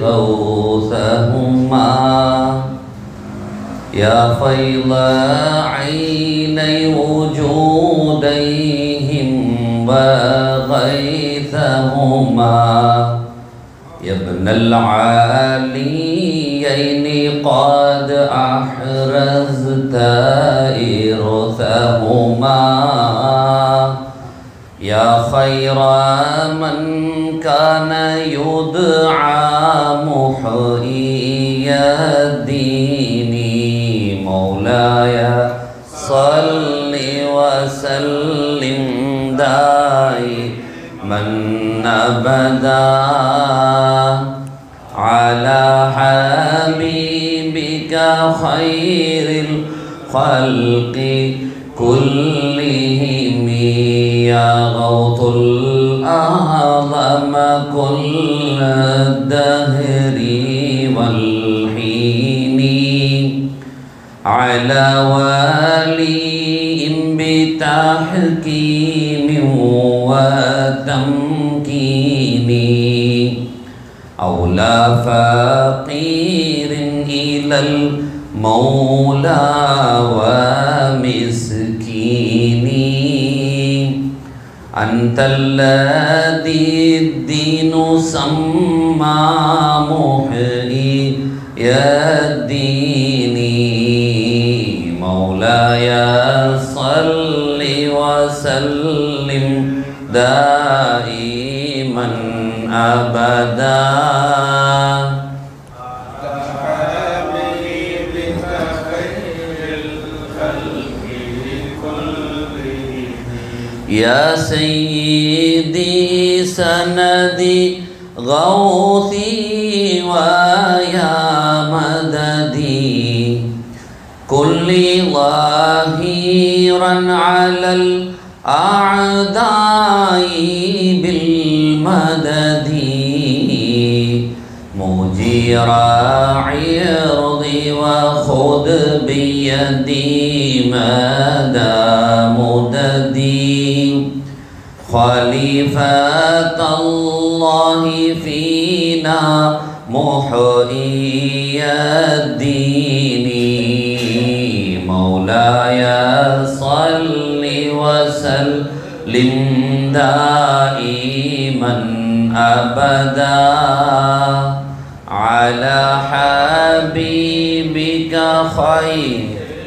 غوثهما يا فيض عيني وجوديهم وغيثهما يا ابن العاليين قد أحرزت إرثهما يا خير من كان يدعى محيي الدين مولاي صل وسلم دائما أبدا على حبيبك خير الخلق كلهم يا غوث الأعظم كل الدهر والحين على والي بتحكيم وتمكين أولى فقير إلى المولى ومسكين أنت الذي الدين سمى محيي الدين مولاي صل وسلم دائما أبدا يا سيدي سندي غوثي ويا مددي كل ظاهرا على الأعداء بالمدد مجير عرضي وخذ بيدي مدى مددي خليفة الله فينا محيي الدين مولاي صل وسلم دائما أبدا على حبيبك خير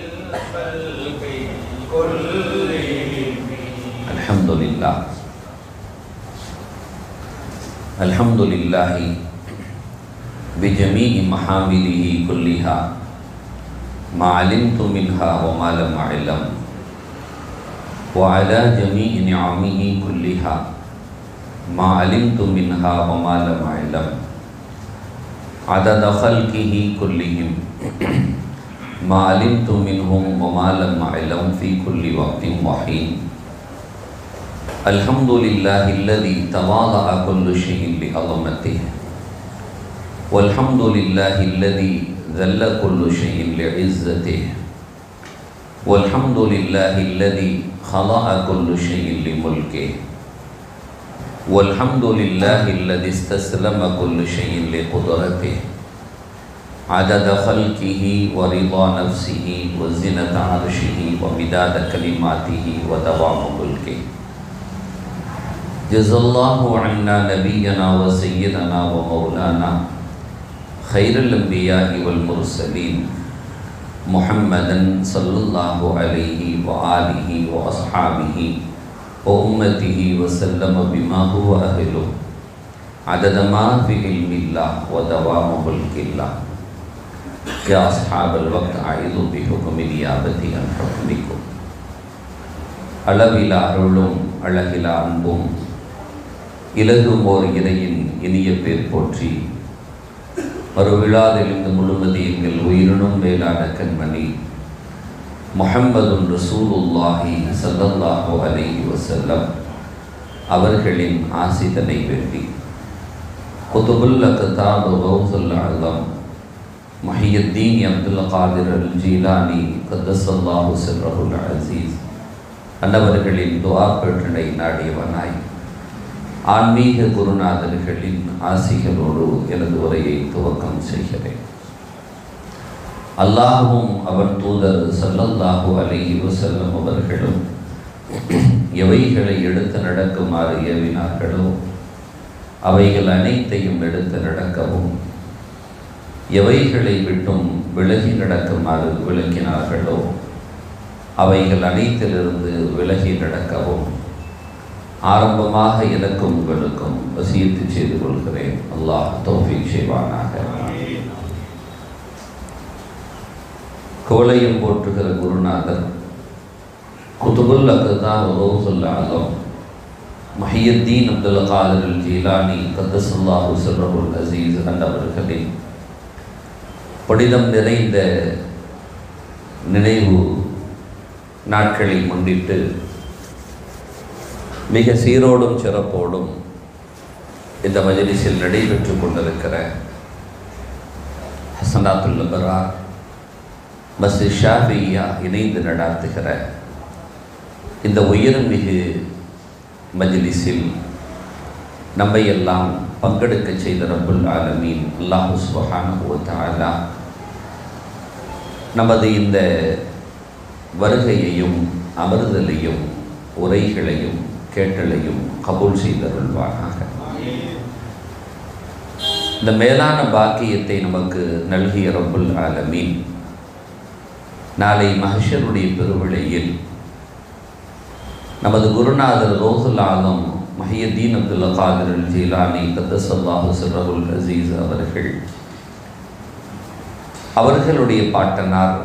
الحمد لله الحمد لله بجميع محامده كلها ما علمت منها وما لم أعلم وعلى جميع نعمه كلها ما علمت منها وما لم أعلم عدد خلقه كلهم ما علمت منهم وما لم أعلم في كل وقت وحين الحمد لله الذي تواضع كل شيء لعظمته والحمد لله الذي ذل كل شيء لعزته والحمد لله الذي خضع كل شيء لملكه والحمد لله الذي استسلم كل شيء لقدرته عدد خلقه ورضا نفسه وزنة عرشه ومداد كلماته ودوام ملكه جزا الله عنا نبينا وسيدنا ومولانا خير الأنبياء والمرسلين محمدا صلى الله عليه وآله وأصحابه وأمته وسلم بما هو أهله عدد ما في علم الله ودوام ملك الله يا أصحاب الوقت أعيذ بحكم نيابتي عن حكمكم அளவிலா அருளும் அழகிலா அன்பும் இலகும் ஓர் இறையின் இனிய பேர் போற்றி ஒரு விழாவிலிருந்து முழுமதி எங்கள் உயிரினும் மேலான கண்மணி முஹம்மதுன் ரசூலுல்லாஹி ஸல்லல்லாஹு அலைஹி வஸல்லம் அவர்களின் ஆசிதனை வேண்டி குதுபுல் கிதாப் கௌசுல் அலம் முஹியுத்தீன் அப்துல் காதிர் அல் ஜீலானி கத்தசல்லாஹு சிர்ரஹுல் அசீஸ் அன்னவர்களின் துஆ பெற்றனை நாடியவனாய் ஆன்மீக குருநாதர்களின் ஆசிகளோடு எனது உரையை துவக்கம் செய்கிறேன் அல்லாஹும் அவன் தூதர் சல்லல்லாஹு அலைஹி வஸல்லம் அவர்களும் எவைகளை எடுத்து நடக்குமாறு ஏவினார்களோ அவைகள் அனைத்தையும் எடுத்து நடக்கவும் எவைகளை விட்டும் விலகி நடக்குமாறு விளக்கினார்களோ அவைகள் அனைத்திலிருந்து விலகி நடக்கவும் ஆரம்பமாக எனக்கும் உங்களுக்கும் வசியத்து செய்து கொள்கிறேன் அல்லாஹ் தௌஃபீக் செய்வானாக கோலையும் போற்றுகிற குருநாதர் குதுபுல் அக்தான் ரோசுல் ஆலம் மஹியத்தீன் அப்துல் காதர் ஜீலானி கத்தசுல்லாஹு சிர்ரபுல் அசீஸ் அண்டவர்களின் புனிதம் நிறைந்த நினைவு நாட்களை முன்னிட்டு மிக சீரோடும் சிறப்போடும் இந்த மஜலிஸில் நடைபெற்று கொண்டிருக்கிற ஹசனாத்துல் பரா மஸ்ஜி ஷாஃபியா இணைந்து நடாத்துகிற இந்த உயர்மிகு மஜ்லிஸில் நம்மை எல்லாம் பங்கெடுக்க செய்த ரப்புல் ஆலமீன் அல்லாஹு சுபஹானஹு தஆலா நமது இந்த வருகையையும் அமர்தலையும் உரைகளையும் கேட்டலையும் கபூல் செய்தருள்வானாக இந்த மேலான பாக்கியத்தை நமக்கு நல்கிய ரப்புல் ஆலமீன் நாளை மஹஷருடைய பெருவிழையில் நமது குருநாதர் ரோஹுல் ஆலம் மஹியத்தீன் அப்துல் காதர் அல் ஜீலானி கத்தசல்லாஹு சிர்ரகுல் அசீஸ் அவர்கள் அவர்களுடைய பாட்டனார்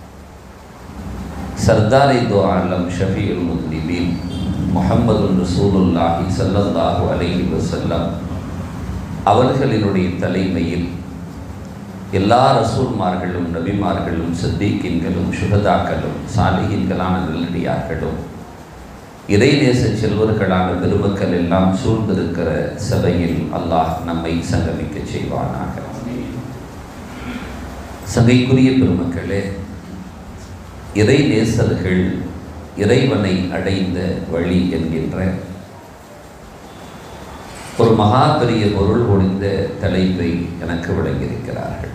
சர்தாரி தோ ஆலம் ஷஃபீல் முத்லிபீன் முஹம்மது ரசூலுல்லாஹி சல்லல்லாஹு அலைஹி வசல்லம் அவர்களினுடைய தலைமையில் எல்லா ரசூல்மார்களும் நபிமார்களும் சித்திகின்களும் சுகதாக்களும் சாலிகின்களான நல்லடியார்களும் இறைநேச செல்வர்களான பெருமக்கள் எல்லாம் சூழ்ந்திருக்கிற சபையில் அல்லாஹ் நம்மை சங்கமிக்க செய்வானாக சங்கைக்குரிய பெருமக்களே இறை நேசர்கள் இறைவனை அடைந்த வழி என்கின்ற ஒரு மகா பெரிய பொருள் ஒழிந்த தலைப்பை எனக்கு வழங்கியிருக்கிறார்கள்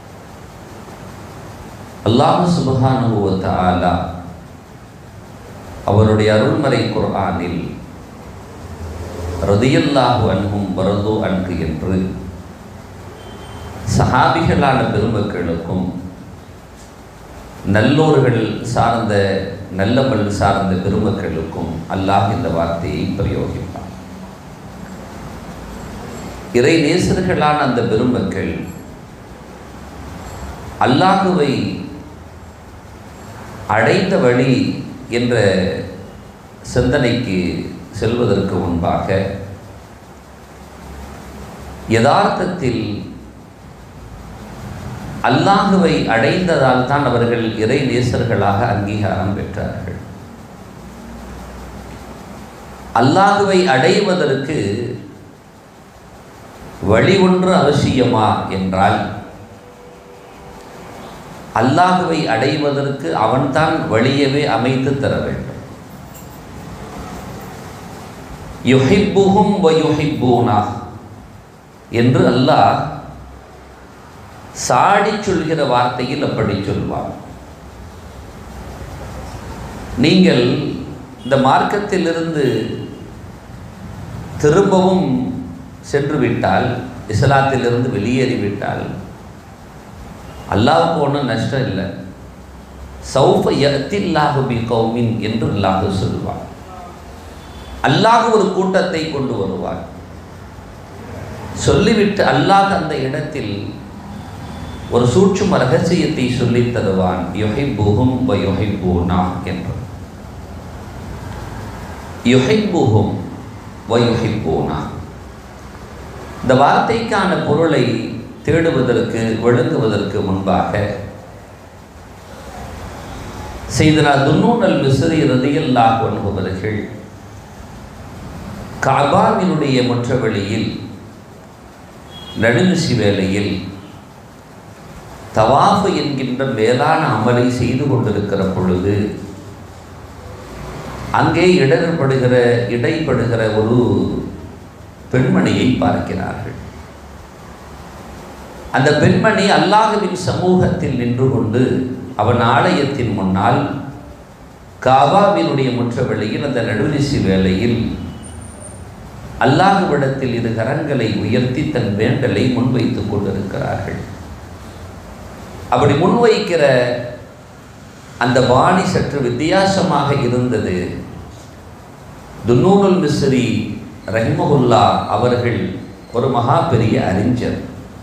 அல்லாஹ் சுபஹானுவத்த ஆலா அவருடைய அருள்மறை குர்ஆனில் ரதியல்லாஹு அன்ஹும் வரது அன்கு என்று சஹாபிகளான பெருமக்களுக்கும் நல்லோர்கள் சார்ந்த நல்லமல் சார்ந்த பெருமக்களுக்கும் அல்லாஹ் இந்த வார்த்தையை பிரயோகிப்பார் இறை நேசர்களான அந்த பெருமக்கள் அல்லாஹுவை அடைந்த வழி என்ற சிந்தனைக்கு செல்வதற்கு முன்பாக யதார்த்தத்தில் அல்லாஹுவை அடைந்ததால் தான் அவர்கள் இறை நேசர்களாக அங்கீகாரம் பெற்றார்கள் அல்லாஹுவை அடைவதற்கு வழி ஒன்று அவசியமா என்றால் அல்லாஹுவை அடைவதற்கு அவன்தான் வழியவே அமைத்து தர வேண்டும் யுஹிப்புஹும் வயுஹிப்பூனா என்று அல்லாஹ் சாடி சொல்கிற வார்த்தையில் அப்படி சொல்வார் நீங்கள் இந்த மார்க்கத்திலிருந்து திரும்பவும் சென்று விட்டால் இஸ்லாத்திலிருந்து வெளியேறிவிட்டால் அல்லாவுக்கு ஒன்றும் நஷ்டம் இல்லை சௌஃப யத்தில்லாஹு பி கௌமின் என்று அல்லாஹு சொல்வார் அல்லாஹ் ஒரு கூட்டத்தை கொண்டு வருவார் சொல்லிவிட்டு அல்லாஹ் அந்த இடத்தில் ஒரு சூட்சும ரகசியத்தை சொல்லித் தருவான் யுஹிப்புஹும் வ யுஹிப்பூனா என்று யுஹிப்புஹும் வ யுஹிப்பூனா இந்த வார்த்தைக்கான பொருளை தேடுவதற்கு விளங்குவதற்கு முன்பாக செய்தனா துன்னூன் அல் மிஸ்ரி ரதியல்லாஹ் என்பவர்கள் காபாவினுடைய முற்றவெளியில் நடுநிசி வேளையில் தவாஃபு என்கின்ற மேலான அமலை செய்து கொண்டிருக்கிற பொழுது அங்கே இடர்படுகிற இடைப்படுகிற ஒரு பெண்மணியை பார்க்கிறார்கள் அந்த பெண்மணி அல்லாஹுவின் சமூகத்தில் நின்று கொண்டு அவன் ஆலயத்தின் முன்னால் காபாவினுடைய முற்ற வெளியில் அந்த நடுநிசி வேளையில் அல்லாஹுவிடத்தில் இரு கரங்களை உயர்த்தி தன் வேண்டலை முன்வைத்துக் கொண்டிருக்கிறார்கள் அப்படி முன்வைக்கிற அந்த பாணி சற்று வித்தியாசமாக இருந்தது துன்னூனுல் மிஸ்ரி ரஹிமகுல்லா அவர்கள் ஒரு மகா பெரிய அறிஞர்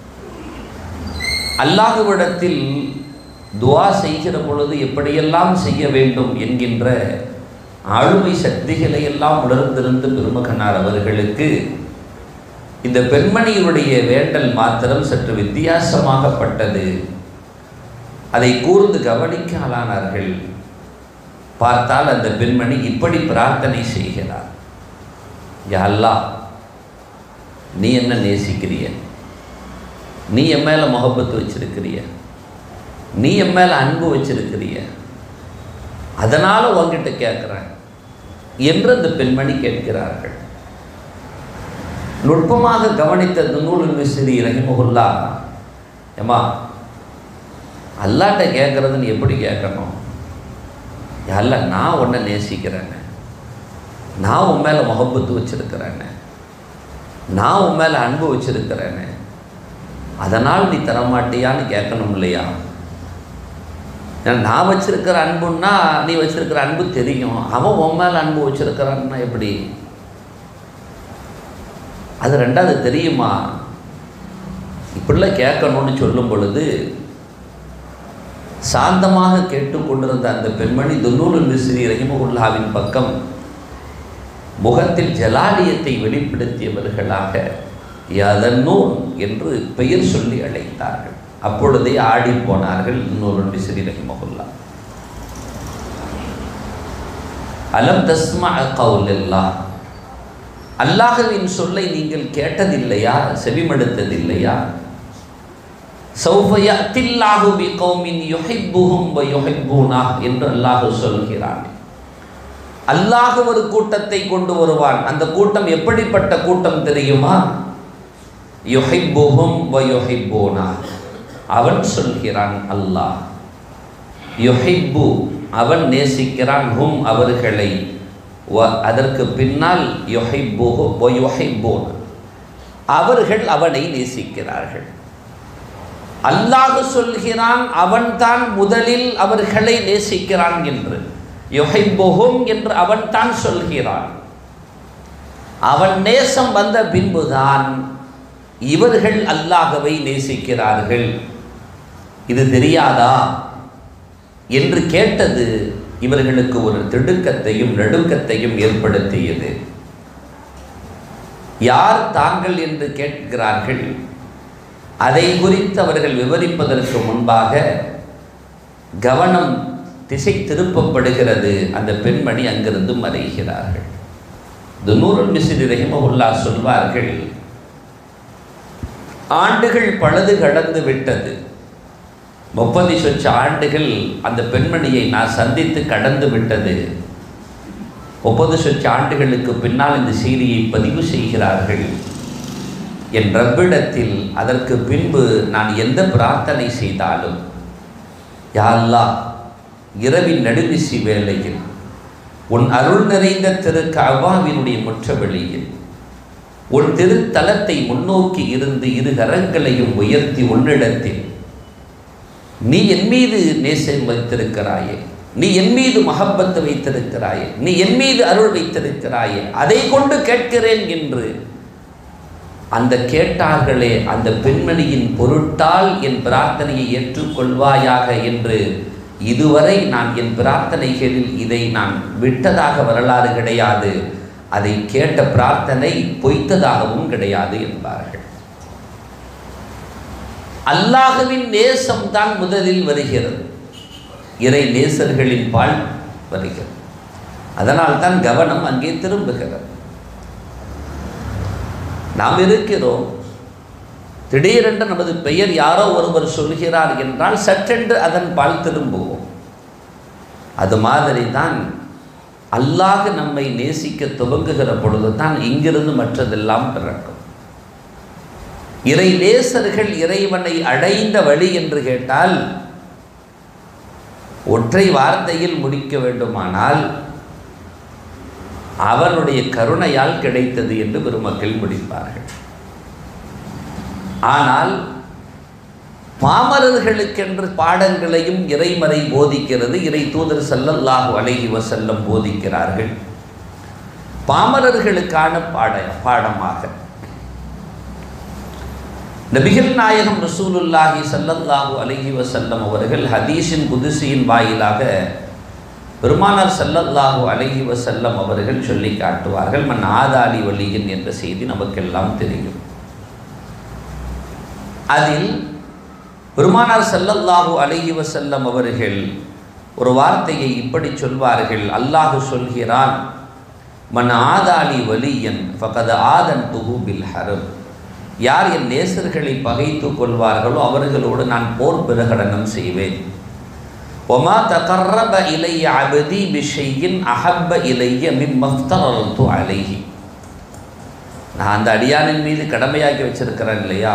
அல்லாஹுவிடத்தில் துவா செய்கிற பொழுது எப்படியெல்லாம் செய்ய வேண்டும் என்கின்ற ஆளுமை சக்திகளை எல்லாம் உணர்ந்திருந்த பெருமகனார் அவர்களுக்கு இந்த பெண்மணியினுடைய வேண்டல் மாத்திரம் சற்று வித்தியாசமாகப்பட்டது அதை கூர்ந்து கவனிக்க ஆளானார்கள் பார்த்தால் அந்த பெண்மணி இப்படி பிரார்த்தனை செய்கிறார் யா அல்லாஹ் நீ என்ன நேசிக்கிறிய நீ என் மேலே முகப்பத்து வச்சிருக்கிறிய நீ என் மேலே அன்பு வச்சிருக்கிறிய அதனால் உங்ககிட்ட கேட்குறேன் என்று அந்த பெண்மணி கேட்கிறார்கள் நுட்பமாக கவனித்த நூல் மிஸ்ரி ரஹிமகுல்லா ஏமா அல்லாட்ட கேட்குறதுன்னு எப்படி கேட்கணும் அல்ல நான் உன்னை நேசிக்கிறேன்னு நான் உன் மேலே முகப்பத்து வச்சிருக்கிறேன்னு நான் உன் மேலே அன்பு வச்சிருக்கிறேன்னு அதனால் நீ தரமாட்டியான்னு கேட்கணும் இல்லையா ஏன்னா நான் வச்சிருக்கிற அன்புன்னா நீ வச்சிருக்கிற அன்பு தெரியும் அவன் உன் மேலே அன்பு வச்சிருக்கிறான்னா எப்படி அது ரெண்டாவது தெரியுமா இப்படிலாம் கேட்கணும்னு சொல்லும் பொழுது சாந்தமாக கேட்டுக்கொண்டிருந்த அந்த பெண்மணி துன்னூல் மிஸ்ரி ரஹிமகுல்லாவின் பக்கம் முகத்தில் ஜலாலியத்தை வெளிப்படுத்தியவர்களாக யதன்னூன் என்று பெயர் சொல்லி அழைத்தார்கள் அப்பொழுதே ஆடி போனார்கள் இன்னொரு மிஸ்ரி ரஹிமகுல்லா அலம் தஸ்மா கவுலல்லா அல்லாஹுவின் சொல்லை நீங்கள் கேட்டதில்லையா செவிமடுத்ததில்லையா சௌஃபயத்தில்லாஹு பி கௌமின் யுஹிப்புஹும் வ யுஹிப்பூனா என்று அல்லாஹ் சொல்கிறான் அல்லாஹ் ஒரு கூட்டத்தை கொண்டு வருவான் அந்த கூட்டம் எப்படிப்பட்ட கூட்டம் தெரியுமா யுஹிப்புஹும் வ யுஹிப்பூனா அவன் சொல்கிறான் அல்லாஹ் யுஹிப்பு அவன் நேசிக்கிறான் ஹும் அவர்களை வ அதற்கு பின்னால் யுஹிப்புஹு வ யுஹிப்பூனா அவர்கள் அவனை நேசிக்கிறார்கள் அல்லாஹ் சொல்கிறான் அவன்தான் முதலில் அவர்களை நேசிக்கிறான் என்று யுஹைபுகும் என்று அவன்தான் சொல்கிறான் அவன் நேசம் வந்த பின்புதான் இவர்கள் அல்லாஹவை நேசிக்கிறார்கள் இது தெரியாதா என்று கேட்டது இவர்களுக்கு ஒரு திடுக்கத்தையும் நடுக்கத்தையும் ஏற்படுத்தியது யார் தாங்கள் என்று கேட்கிறார்கள் அதை குறித்து அவர்கள் விவரிப்பதற்கு முன்பாக கவனம் திசை திருப்பப்படுகிறது அந்த பெண்மணி அங்கிருந்து மறைகிறார்கள் துனூருல் மிஸ்ரி ரஹிமகுல்லா சொல்வார்கள் ஆண்டுகள் பழுது கடந்து விட்டது முப்பது சொச்ச ஆண்டுகள் அந்த பெண்மணியை நான் சந்தித்து கடந்து விட்டது முப்பது சொச்ச ஆண்டுகளுக்கு பின்னால் இந்த செய்தியை பதிவு செய்கிறார்கள் என் ரப்பிடத்தில் அதற்கு பின்பு நான் எந்த பிரார்த்தனை செய்தாலும் யாழ்லா இரவின் நடுவிசி வேளையில் உன் அருள் நிறைந்த திரு கவாவினுடைய முற்றவெளியில் உன் திருத்தலத்தை முன்னோக்கி இருந்து இரு கரங்களையும் உயர்த்தி உன்னிடத்தில் நீ என் மீது நேசம் வைத்திருக்கிறாயே நீ என் மீது மகப்பத்து வைத்திருக்கிறாயே நீ என் மீது அருள் வைத்திருக்கிறாயே அதை கொண்டு கேட்கிறேன் என்று அந்த கேட்டார்களே அந்த பெண்மணியின் பொருட்டால் என் பிரார்த்தனையை ஏற்றுக்கொள்வாயாக என்று இதுவரை நான் என் பிரார்த்தனைகளில் இதை நான் விட்டதாக வரலாறு கிடையாது அதை கேட்ட பிரார்த்தனை பொய்த்ததாகவும் கிடையாது என்பார்கள் அல்லாஹுவின் நேசம் தான் முதலில் வருகிறது இறை நேசர்களின் பால் வருகிறது அதனால் தான் கவனம் அங்கே திரும்புகிறது நாம் இருக்கிறோம் திடீரென்று நமது பெயர் யாரோ ஒருவர் சொல்கிறார் என்றால் சற்றென்று அதன் பால் திரும்புவோம் அது மாதிரி தான் அல்லாஹ் நம்மை நேசிக்க துவங்குகிற பொழுது தான் இங்கிருந்து மற்றதெல்லாம் பிறக்கும் இறை நேசர்கள் இறைவனை அடைந்த வழி என்று கேட்டால் ஒற்றை வார்த்தையில் முடிக்க வேண்டுமானால் அவனுடைய கருணையால் கிடைத்தது என்று பெருமக்கள் முடிப்பார்கள் ஆனால் பாமரர்களுக்கென்று பாடங்களையும் இறைமறை போதிக்கிறது இறை தூதர் சல்லல்லாஹு அலைஹி வசல்லம் போதிக்கிறார்கள் பாமரர்களுக்கான பாட பாடமாக நபிகள் நாயகம் ரசூலுல்லாஹி சல்லல்லாஹு அலைஹி வசல்லம் அவர்கள் ஹதீஸின் குதிசியின் வாயிலாக பெருமானார் சல்லல்லாஹு அலைஹி வசல்லம் அவர்கள் சொல்லி காட்டுவார்கள் மன் ஆதாலி வலியன் என்ற செய்தி நமக்கெல்லாம் தெரியும் அதில் பெருமானார் சல்லல்லாஹு அலைஹி வசல்லம் அவர்கள் ஒரு வார்த்தையை இப்படி சொல்வார்கள் அல்லாஹு சொல்கிறான் மன் ஆதாலி வலியன் ஃபகத ஆதன் துஹு பில் ஹரம் யார் என் நேசர்களை பகைத்து கொள்வார்களோ அவர்களோடு நான் போர் பிரகடனம் செய்வேன் ஒமா தகர்ரப இலைய அபதி பிஷையின் அஹப்ப இலைய மின் மஃப்தரத்து அலைஹி நான் அந்த அடியானின் மீது கடமையாக்கி வச்சிருக்கிறேன் இல்லையா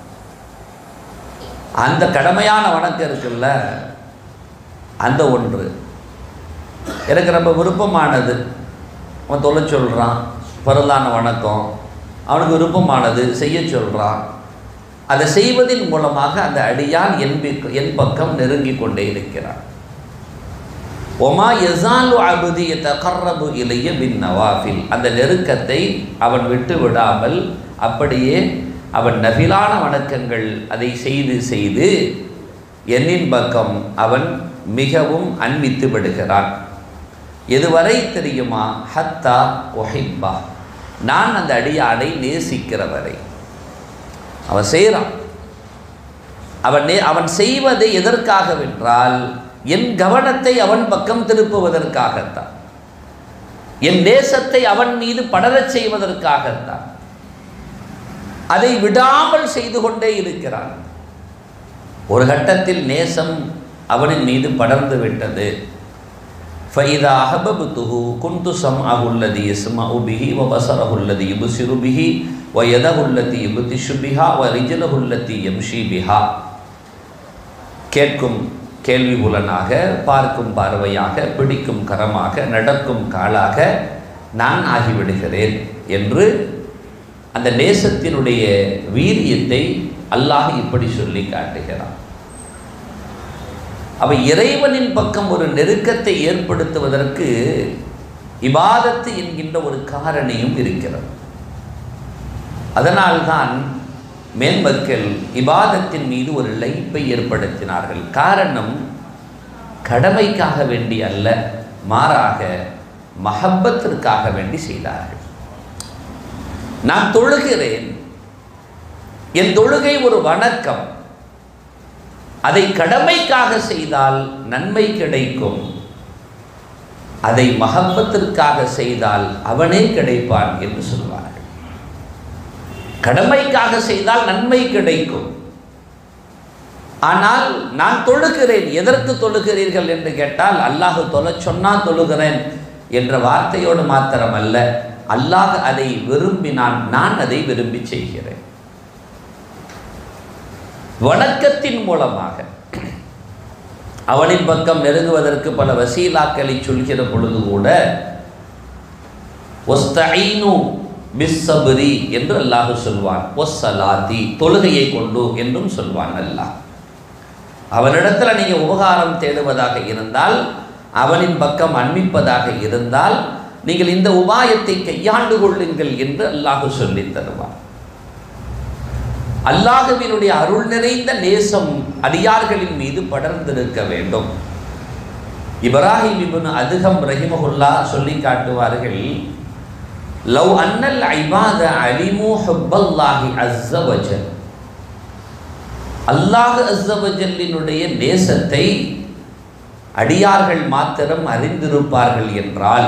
அந்த கடமையான வணக்கம் இருக்குல்ல அந்த ஒன்று எனக்கு ரொம்ப விருப்பமானது அவன் தொலை சொல்கிறான் பரலான வணக்கம் அவனுக்கு விருப்பமானது செய்ய சொல்கிறான் அதை செய்வதன் மூலமாக அந்த அடியான் என் பிக்- என் பக்கம் நெருங்கி கொண்டே இருக்கிறான் ஒமா எசாலு அபுதி தகர்ரபு இலைய பின் நவாஃபில் அந்த நெருக்கத்தை அவன் விட்டு விடாமல் அப்படியே அவன் நபிலான வணக்கங்கள் அதை செய்து செய்து என்னின் பக்கம் அவன் மிகவும் அன்பித்து விடுகிறான் எதுவரை தெரியுமா ஹத்தா ஒஹிப்பா நான் அந்த அடியானை நேசிக்கிற வரை அவன் செய்கிறான் அவன் நே அவன் செய்வது எதற்காகவென்றால் என் கவனத்தை அவன் பக்கம் திருப்புவதற்காகத்தான் என் நேசத்தை அவன் மீது படரச் செய்வதற்காகத்தான் அதை விடாமல் செய்து கொண்டே இருக்கிறான் ஒரு கட்டத்தில் நேசம் அவனின் மீது படர்ந்து விட்டது ஃபைதா அஹபபுத்துஹு குந்து சம் அகுல்லதி யஸ்மஉ பிஹி வ பஸரஹுல்லதி யுப்சிரு பிஹி வ யதஹுல்லதி யுப்திஷு பிஹா வ ரிஜலஹுல்லதி யம்ஷி பிஹா கேட்கும் கேள்வி புலனாக பார்க்கும் பார்வையாக பிடிக்கும் கரமாக நடக்கும் காலாக நான் ஆகிவிடுகிறேன் என்று அந்த நேசத்தினுடைய வீரியத்தை அல்லாஹ் இப்படி சொல்லி காட்டுகிறான் அவ இறைவனின் பக்கம் ஒரு நெருக்கத்தை ஏற்படுத்துவதற்கு இபாதத்து என்கின்ற ஒரு காரணியும் இருக்கிறது அதனால்தான் மேன்மக்கள் இபாதத்தின் மீது ஒரு லைப்பை ஏற்படுத்தினார்கள் காரணம் கடமைக்காக வேண்டி அல்ல மாறாக மஹப்பத்திற்காக வேண்டி செய்தார்கள் நான் தொழுகிறேன் என் தொழுகை ஒரு வணக்கம் அதை கடமைக்காக செய்தால் நன்மை கிடைக்கும் அதை மகப்பத்திற்காக செய்தால் அவனே கிடைப்பான் என்று சொல்வார்கள் கடமைக்காக செய்தால் நன்மை கிடைக்கும் ஆனால் நான் தொழுகிறேன் எதற்கு தொழுகிறீர்கள் என்று கேட்டால் அல்லாஹ் தொலை சொன்னா தொழுகிறேன் என்ற வார்த்தையோடு மாத்திரமல்ல அல்லாஹ் அதை விரும்பினான் நான் அதை விரும்பி செய்கிறேன் வணக்கத்தின் மூலமாக அவனின் பக்கம் நெருங்குவதற்கு பல வசீலாக்களை சொல்கிற பொழுது கூட ஒஸ்தஈனு பிஸ்ஸபரி என்று அல்லாஹ் சொல்வான் ஒஸ்ஸலாத்தி தொழுகையை கொண்டு என்றும் சொல்வான் அல்லாஹ் அவனிடத்தில் நீங்கள் உபகாரம் தேடுவதாக இருந்தால் அவனின் பக்கம் அன்பிப்பதாக இருந்தால் நீங்கள் இந்த உபாயத்தை கையாண்டு கொள்ளுங்கள் என்று அல்லாஹ் சொல்லித் தருவான் அல்லாஹுவினுடைய அருள் நிறைந்த நேசம் அடியார்களின் மீது படர்ந்திருக்க வேண்டும் இப்ராஹிம் இப்னு அதுகம் ரஹிமஹுல்லா சொல்லி காட்டுவார்கள் லவ் அன்னல் ஐபாத அலிமு ஹுப்பல்லாஹி அஸ்ஸவஜல் அல்லாஹ் அஸ்ஸவஜல்லினுடைய நேசத்தை அடியார்கள் மாத்திரம் அறிந்திருப்பார்கள் என்றால்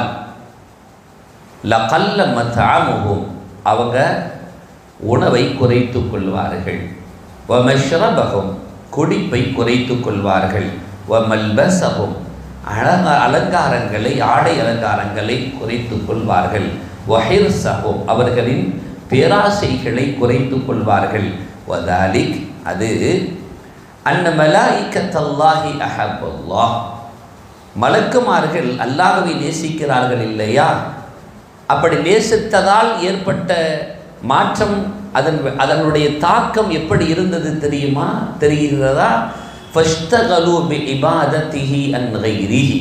லகல்ல மத்தாமுகும் அவங்க உணவை குறைத்து கொள்வார்கள் வமஷ்ரபகும் குடிப்பை குறைத்து கொள்வார்கள் வமல்பசகும் அலங்க அலங்காரங்களை ஆடை அலங்காரங்களை குறைத்து கொள்வார்கள் வஹிர் சஹோ அவர்களின் பேராசைகளை குறைத்து கொள்வார்கள் வதாலிக் அது அன்ன மலாயிக்கத்தல்லாஹி அஹபுல்லாஹ் மலக்குமார்கள் அல்லாஹவை நேசிக்கிறார்கள் இல்லையா அப்படி நேசித்ததால் ஏற்பட்ட மாற்றம் அதன் அதனுடைய தாக்கம் எப்படி இருந்தது தெரியுமா தெரிகிறதா ஃபஸ்தகலு பி இபாதத்திஹி அன் கைரிஹி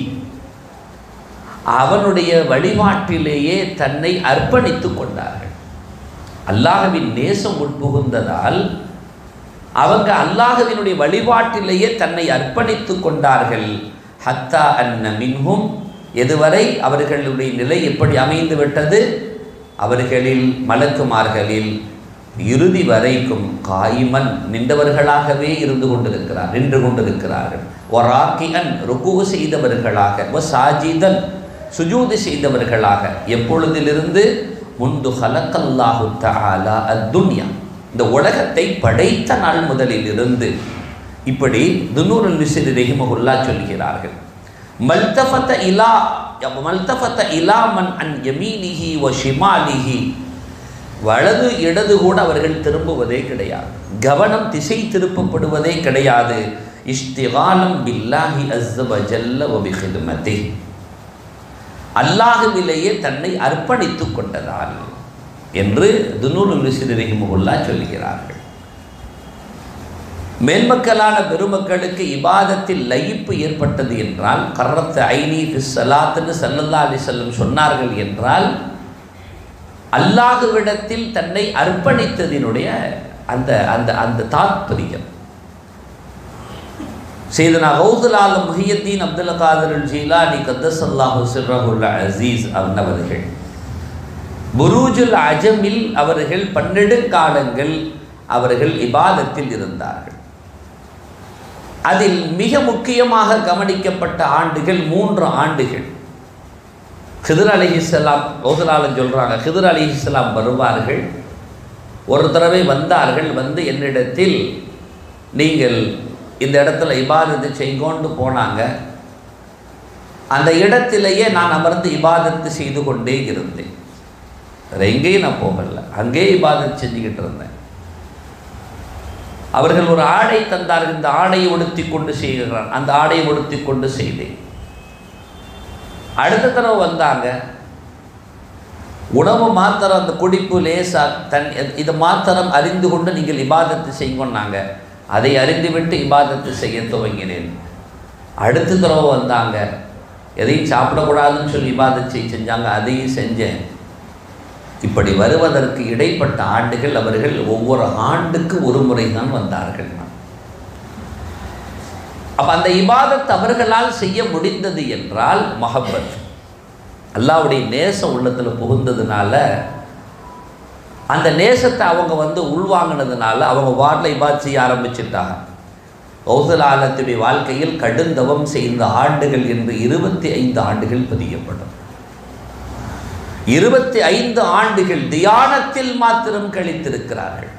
அவனுடைய வழிபாட்டிலேயே தன்னை அர்ப்பணித்து கொண்டார்கள் அல்லாஹவின் நேசம் உட்புகுந்ததால் அவங்க அல்லாஹவினுடைய வழிபாட்டிலேயே தன்னை அர்ப்பணித்து கொண்டார்கள் ஹத்தா அன்ன மின்ஹும் எதுவரை அவர்களுடைய நிலை எப்படி அமைந்து விட்டது அவர்களில் மலக்குமார்களில் இறுதி வரைக்கும் காய்மன் நின்றவர்களாகவே இருந்து கொண்டிருக்கிறார் நின்று கொண்டிருக்கிறார்கள் ஒராக்கியன் ருக்கு செய்தவர்களாக ஒ சாஜிதன் சுஜூதி செய்தவர்களாக எப்பொழுதிலிருந்து முந்து ஹலக்கல்லாஹு தஆலா அத்துன்யா இந்த உலகத்தை படைத்த நாள் முதலில் இருந்து இப்படி துனூருல் மிஸ்ரி ரஹிமஹுல்லா சொல்கிறார்கள் மல்தஃபத்த இலா மல்தஃபத்த இலாமன் அன் யமீனிஹி வ ஷிமாலிஹி வலது இடது கூட அவர்கள் திரும்புவதே கிடையாது கவனம் திசை திருப்பப்படுவதே கிடையாது இஷ்திகாலம் பில்லாஹி அஸ்ஸ ஜல்ல வ பிஹிதுமதி அல்லாஹுவிலேயே தன்னை அர்ப்பணித்து கொண்டதால் என்று துனூருல் மிஸ்ரி ரஹிமஹுல்லா சொல்கிறார்கள் மேன்மக்களான பெருமக்களுக்கு இபாதத்தில் லயிப்பு ஏற்பட்டது என்றால் கர்ரத்த ஐனி சலாத்துன்னு சல்லல்லா அலி செல்லம் சொன்னார்கள் என்றால் அல்லாஹுவிடத்தில் தன்னை அர்ப்பணித்ததினுடைய அந்த அந்த அந்த தாத்பரியம் செய்தனா கௌதுல் ஆலம் முஹியத்தீன் அப்துல் காதர் ஜீலானி கத்தஸ் அல்லாஹு சிர்ரஹுல் அசீஸ் அவர்கள் புரூஜுல் அஜமில் அவர்கள் பன்னெடுங்காலங்கள் அவர்கள் இபாதத்தில் இருந்தார்கள் அதில் மிக முக்கியமாக கவனிக்கப்பட்ட ஆண்டுகள் மூன்று ஆண்டுகள் ஹிதர் அலி இஸ்லாம் கௌசலாலன் சொல்கிறாங்க ஹிதர் அலி இஸ்லாம் வருவார்கள் ஒரு தடவை வந்தார்கள் வந்து என்னிடத்தில் நீங்கள் இந்த இடத்துல இபாதத்து செய்கோண்டு போனாங்க அந்த இடத்திலேயே நான் அமர்ந்து இபாதத்து செய்து கொண்டே இருந்தேன் வேறு எங்கேயும் நான் போகல அங்கேயே இபாதத்து செஞ்சுக்கிட்டு இருந்தேன் அவர்கள் ஒரு ஆடை தந்தார்கள் இந்த ஆடையை உடுத்தி கொண்டு செய்கிறான் அந்த ஆடையை உடுத்தி கொண்டு செய்தேன் அடுத்த தடவை வந்தாங்க உணவு மாத்திரம் அந்த குடிப்பு லேசா தன் இதை மாத்திரம் அறிந்து கொண்டு நீங்கள் இபாதத்து செய்யுங்கன்னாங்க அதை அறிந்துவிட்டு இபாதத்து செய்ய துவங்கினேன் அடுத்த தடவை வந்தாங்க எதையும் சாப்பிடக்கூடாதுன்னு சொல்லி இபாதத்து செய்ய செஞ்சாங்க அதையும் செஞ்சேன் இப்படி வருவதற்கு இடைப்பட்ட ஆண்டுகள் அவர்கள் ஒவ்வொரு ஆண்டுக்கு ஒரு முறை தான் வந்தார்கள் அப்போ அந்த இபாதத் அவர்களால் செய்ய முடிந்தது என்றால் மஹப்பத் அல்லாவுடைய நேசம் உள்ளத்தில் புகுந்ததுனால அந்த நேசத்தை அவங்க வந்து உள்வாங்கினதுனால அவங்க வார்டில் இபாத் செய்ய ஆரம்பிச்சிட்டாங்க கௌசல் ஆலத்துடைய வாழ்க்கையில் கடுந்தவம் செய்த ஆண்டுகள் என்று இருபத்தி ஐந்து ஆண்டுகள் பதியப்படும் இருபத்தி ஐந்து ஆண்டுகள் தியானத்தில் மாத்திரம் கழித்திருக்கிறார்கள்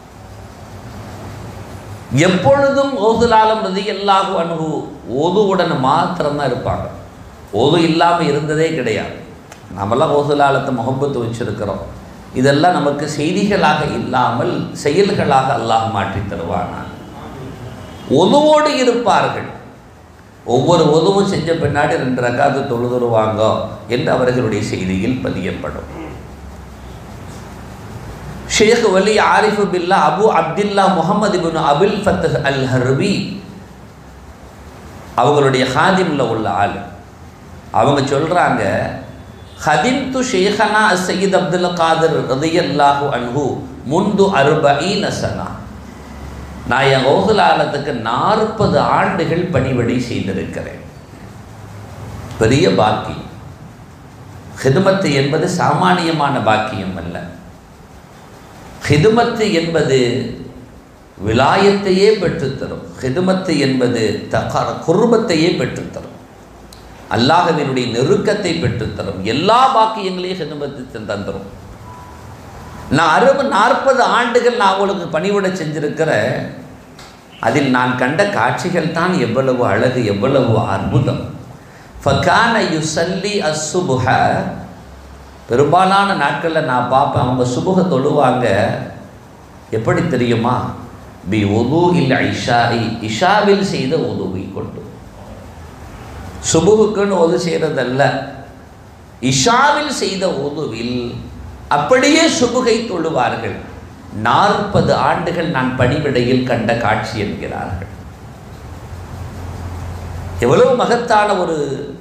எப்பொழுதும் ஓதுலாலம் நதி எல்லாகு அணுகு ஓதுவுடன் மாத்திரம்தான் இருப்பாங்க ஓது இல்லாமல் இருந்ததே கிடையாது நம்மளாம் ஓதுலாலத்தை முகப்பத்து வச்சிருக்கிறோம் இதெல்லாம் நமக்கு செய்திகளாக இல்லாமல் செயல்களாக அல்லாஹ் மாற்றி தருவானான் ஒதுவோடு இருப்பார்கள் ஒவ்வொரு உதவும் செஞ்ச பின்னாடி ரெண்டு ரக்காத்து தொழுதுருவாங்க என்று அவர்களுடைய செய்தியில் பதியப்படும் ஷேக் வலி ஆரிஃபு பில்லா அபு அப்துல்லா முகமது பின் அபுல் ஃபத்தஹ் அல் ஹர்பி அவங்களுடைய ஹாதிமில் உள்ள ஆள் அவங்க சொல்கிறாங்க ஹதிம் து ஷேഖனா சயீத் அப்துல் காதர் ரதியல்லாஹு அன்ஹு முந்து அருபஈ நசனா நான் என் ஓகுலாலத்துக்கு நாற்பது ஆண்டுகள் பணிவடை செய்திருக்கிறேன் பெரிய பாக்கியம் ஹிதுமத்து என்பது சாமானியமான பாக்கியம் அல்ல ஹிதுமத்து என்பது விலாயத்தையே பெற்றுத்தரும் ஹிதுமத்து என்பது தகார குர்பத்தையே பெற்றுத்தரும் அல்லாஹவினுடைய நெருக்கத்தை பெற்றுத்தரும் எல்லா பாக்கியங்களையும் ஹிதுமத்து தந்துடும் நான் அறுபது நாற்பது ஆண்டுகள் நான் அவங்களுக்கு பணிவிட செஞ்சிருக்கிற அதில் நான் கண்ட காட்சிகள் தான் எவ்வளவு அழகு எவ்வளவு அற்புதம் ஃபகான யுசல்லி அஸ்ஸுபுஹ பெரும்பாலான நாட்களில் நான் பார்ப்பேன் அவங்க சுபுக தொழுவாங்க எப்படி தெரியுமா பி உது இல்லை இஷாஇ இஷாவில் செய்த உதுவை கொண்டு சுபுகுக்குன்னு ஒது செய்கிறதல்ல இஷாவில் செய்த உதுவில் அப்படியே சுபுகை தொழுவார்கள் நாற்பது ஆண்டுகள் நான் பணிவிடையில் கண்ட காட்சி என்கிறார்கள் எவ்வளவு மகத்தான ஒரு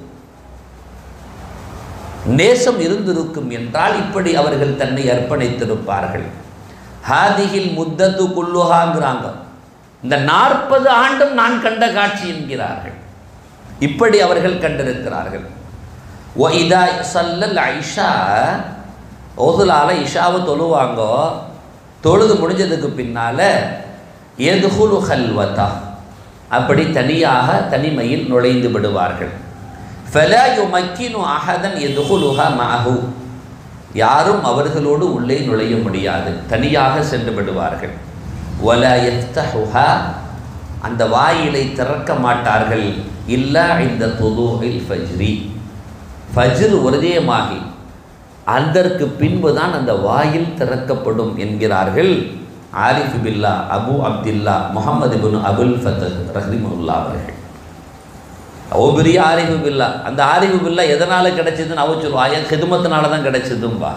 நேசம் இருந்திருக்கும் என்றால் இப்படி அவர்கள் தன்னை அர்ப்பணித்திருப்பார்கள் ஹாதிகில் முத்தத்து குல்லுஹாங்கிறாங்க இந்த நாற்பது ஆண்டும் நான் கண்ட காட்சி என்கிறார்கள் இப்படி அவர்கள் கண்டிருக்கிறார்கள் ஒய்தா சல்லல் ஐஷா ஓதுலால இஷாவை தொழுவாங்க தொழுது முடிஞ்சதுக்கு பின்னால் எதுகுலு ஹல்வதா அப்படி தனியாக தனிமையில் நுழைந்து விடுவார்கள் ஃபலா யுமக்கினு அஹதன் எதுகுலுஹா மஹு யாரும் அவர்களோடு உள்ளே நுழைய முடியாது தனியாக சென்று விடுவார்கள் வலா யஃப்தஹுஹா அந்த வாயிலை திறக்க மாட்டார்கள் இல்லா இந்த துதுஇல் ஃபஜ்ரி ஃபஜ்ர் உதயமாகி அதற்கு பின்பு தான் அந்த வாயில் திறக்கப்படும் என்கிறார்கள் ஆரிஃப் பில்லா அபு அப்துல்லா முகமது பின் அபுல் ஃபத்தர் ரஹிமுல்லா அவர்கள் ஓ பெரிய ஆரிஃபு பில்லா அந்த ஆரிஃபு பில்லா எதனால் கிடைச்சதுன்னு அவ சொல்லுவா என் ஹிதுமத்தினால தான் கிடைச்சதும்பா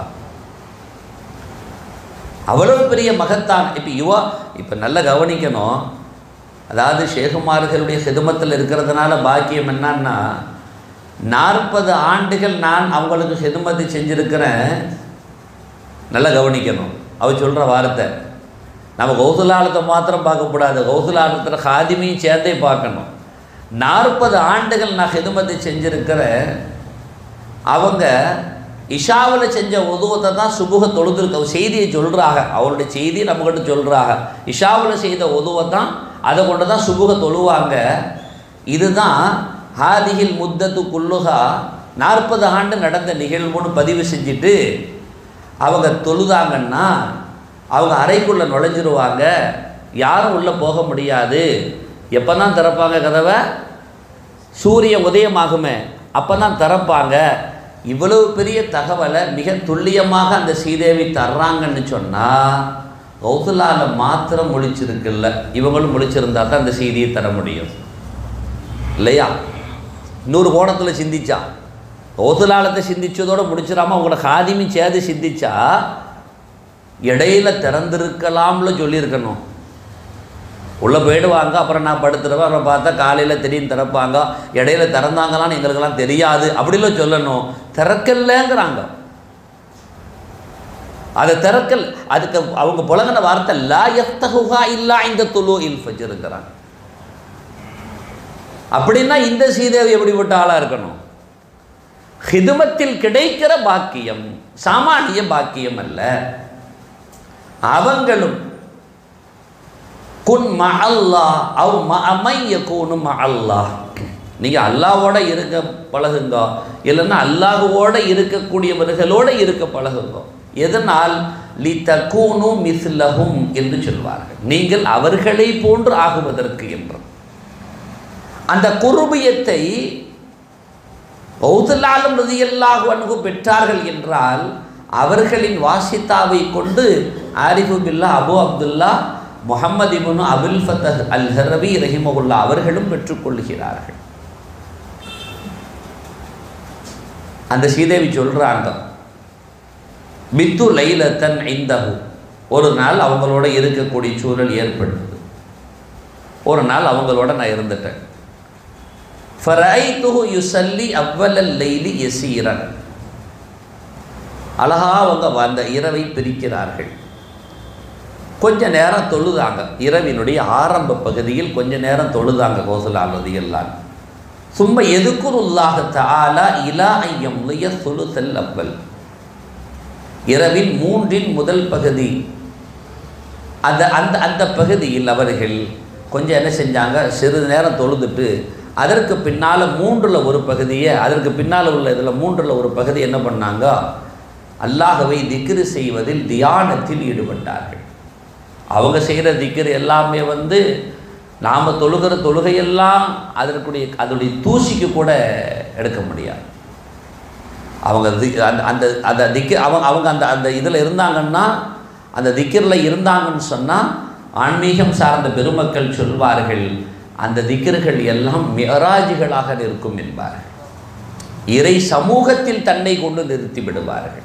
அவ்வளவு பெரிய மகத்தான் இப்போ யுவா இப்போ நல்லா கவனிக்கணும் அதாவது ஷேகுமார்களுடைய ஹிதுமத்தில் இருக்கிறதுனால பாக்கியம் என்னன்னா நாற்பது ஆண்டுகள் நான் அவங்களுக்கு ஹிதுமத்து செஞ்சுருக்கிறேன் நல்லா கவனிக்கணும் அவ சொல்கிற வார்த்தை நம்ம கௌசலாலத்தை மாத்திரம் பார்க்கக்கூடாது கௌசலாலத்தில் ஹாதிமையும் சேர்த்தே பார்க்கணும் நாற்பது ஆண்டுகள் நான் ஹிதுமத்து செஞ்சுருக்கிறேன் அவங்க இஷாவில் செஞ்ச உதுவத்தை தான் சுபுக தொழுதுருக்க செய்தியை சொல்கிறாங்க அவருடைய செய்தி நம்மக்கிட்ட சொல்கிறாங்க இஷாவில் செய்த உதுவை தான் அதை கொண்டு தான் சுபுக தொழுவாங்க இதுதான் ஹாதிகில் முத்தத்து குல்லுகா நாற்பது ஆண்டு நடந்த நிகழ்வுன்னு பதிவு செஞ்சுட்டு அவங்க தொழுதாங்கன்னா அவங்க அறைக்குள்ளே நுழைஞ்சிருவாங்க யாரும் உள்ளே போக முடியாது எப்போ தான் திறப்பாங்க கதவை சூரிய உதயமாகுமே அப்போ தான் திறப்பாங்க இவ்வளவு பெரிய தகவலை மிக துல்லியமாக அந்த சீதேவி தர்றாங்கன்னு சொன்னால் கௌசலால மாத்திரம் முழிச்சிருக்குல்ல இவங்களும் முழிச்சிருந்தா தான் அந்த செய்தியை தர முடியும் இல்லையா இன்னொரு கோணத்தில் சிந்திச்சா கௌசலாலத்தை சிந்திச்சதோடு முடிச்சிடாம அவங்கள காதிமி சேது சிந்திச்சா இடையில திறந்திருக்கலாம்ல சொல்லியிருக்கணும் உள்ளே போயிடுவாங்க அப்புறம் நான் படுத்துருவேன் அப்புறம் பார்த்தா காலையில் திடீர்னு திறப்பாங்க இடையில திறந்தாங்களான்னு எங்களுக்கெல்லாம் தெரியாது அப்படிலாம் சொல்லணும் திறக்கலங்கிறாங்க அதை திறக்கல் அதுக்கு அவங்க புலங்கின வார்த்தை லா எத்தகுகா இல்லா இந்த துலு இல் ஃபஜ்ருங்கிறாங்க அப்படின்னா இந்த சீதேவி எப்படிப்பட்ட ஆளாக இருக்கணும் ஹிதுமத்தில் கிடைக்கிற பாக்கியம் சாமானிய பாக்கியம் அல்ல அவங்களும் குன் ம அல்லாஹ் அவ் ம அமைய கூனு ம அல்லாஹ் நீங்கள் அல்லாவோட இருக்க பழகுங்க இல்லைன்னா அல்லாஹுவோட இருக்கக்கூடியவர்களோட இருக்க பழகுங்க எதனால் லி தக்கூனு மிஸ்லஹும் என்று சொல்வார்கள் நீங்கள் அவர்களை போன்று ஆகுவதற்கு என்று அந்த குருபியத்தை பௌத்தலாலும் ரதியல்லாஹு அன்கு பெற்றார்கள் என்றால் அவர்களின் வாசித்தாவை கொண்டு ஆரிஃபு பில்லா அபு அப்துல்லா முகமது இபுனு அபுல் ஃபத்தஹ் அல் ஹரவி ரஹிமகுல்லா அவர்களும் பெற்றுக்கொள்கிறார்கள் அந்த சீதேவி சொல்கிறாங்க பித்து லைலத்தன் ஐந்தகு ஒரு நாள் அவங்களோட இருக்கக்கூடிய சூழல் ஏற்படுது ஒரு நாள் அவங்களோட நான் இருந்துட்டேன் ஃபரைத்துஹு யுசல்லி அவ்வலல் லைலி எசீரன் அழகா அவங்க அந்த இரவை பிரிக்கிறார்கள் கொஞ்ச நேரம் தொழுதாங்க இரவினுடைய ஆரம்ப பகுதியில் கொஞ்ச நேரம் தொழுதாங்க கோசலானது எல்லாம் சும்மா எதுக்குருல்லாக தாலா இலா ஐயம் சுலுசல் அவ்வல் இரவின் மூன்றின் முதல் பகுதி அந்த அந்த அந்த பகுதியில் அவர்கள் கொஞ்சம் என்ன செஞ்சாங்க சிறிது நேரம் தொழுதுட்டு அதற்கு பின்னால் மூன்றில் ஒரு பகுதியை அதற்கு பின்னால் உள்ள இதில் மூன்றில் ஒரு பகுதி என்ன பண்ணாங்க அல்லாஹவை திக்ரு செய்வதில் தியானத்தில் ஈடுபட்டார்கள் அவங்க செய்கிற திக்ரு எல்லாமே வந்து நாம் தொழுகிற தொழுகையெல்லாம் அதற்குடைய அதனுடைய தூசிக்கு கூட எடுக்க முடியாது அவங்க தி- அந்த அந்த அந்த திக்கு அவங்க அவங்க அந்த அந்த இதில் இருந்தாங்கன்னா அந்த திக்கிரில் இருந்தாங்கன்னு சொன்னால் ஆன்மீகம் சார்ந்த பெருமக்கள் சொல்வார்கள் அந்த திக்கிர்கள் எல்லாம் மிகராஜிகளாக இருக்கும் என்பார்கள் இறை சமூகத்தில் தன்னை கொண்டு நிறுத்தி விடுவார்கள்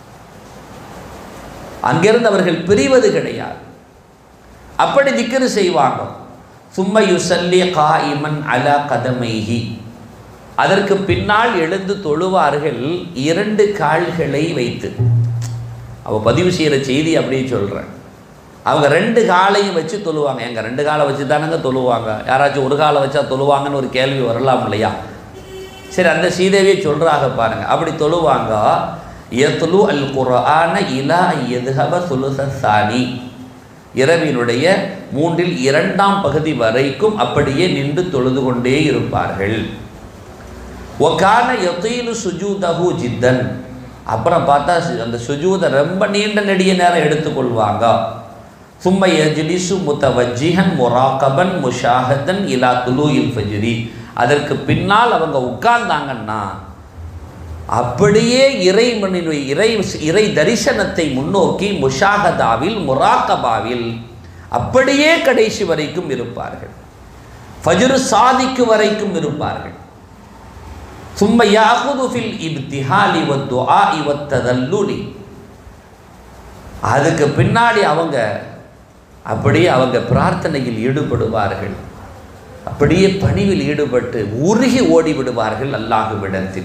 அங்கிருந்து அவர்கள் பிரிவது கிடையாது அப்படி திக்ரு செய்வாங்க சும்ம யுசல்லி காயிமன் அலா கதமைஹி அதற்கு பின்னால் எழுந்து தொழுவார்கள் இரண்டு கால்களை வைத்து அவ பதிவு செய்கிற செய்தி அப்படியே சொல்கிறேன் அவங்க ரெண்டு காலையும் வச்சு தொழுவாங்க எங்க ரெண்டு காலை வச்சு தானங்க தொழுவாங்க யாராச்சும் ஒரு காலை வச்சா தொழுவாங்கன்னு ஒரு கேள்வி வரலாம் இல்லையா சரி அந்த சீதேவியை சொல்கிறாங்க பாருங்க அப்படி தொழுவாங்க எத்லு அல் குர்ஆன இலா எதுஹப சுலுச சானி இரவினுடைய மூன்றில் இரண்டாம் பகுதி வரைக்கும் அப்படியே நின்று தொழுது கொண்டே இருப்பார்கள் ஒக்கான யத்தீலு சுஜூதஹு ஜித்தன் அப்புறம் பார்த்தா சு- அந்த சுஜூதை ரொம்ப நீண்ட நெடிய நேரம் எடுத்துக்கொள்வாங்க சும்ம யஜ்லிசு முத்தவஜ்ஜிஹன் முராகபன் முஷாஹதன் இலா துலூயில் ஃபஜ்ரி அதற்கு பின்னால் அவங்க உட்கார்ந்தாங்கன்னா அப்படியே இறைவனின் இறை இறை தரிசனத்தை முன்னோக்கி முஷாகதாவில் முராக்கபாவில் அப்படியே கடைசி வரைக்கும் இருப்பார்கள் ஃபஜ்ரு சாதிக்கு வரைக்கும் இருப்பார்கள் சும்ம யாகுது ஃபில் இப்திஹாலி வத்துஆஇ வத்ததல்லுலி அதுக்கு பின்னாடி அவங்க அப்படியே அவங்க பிரார்த்தனையில் ஈடுபடுவார்கள் அப்படியே பணிவில் ஈடுபட்டு உருகி ஓடி விடுவார்கள் அல்லாஹுவிடத்தில்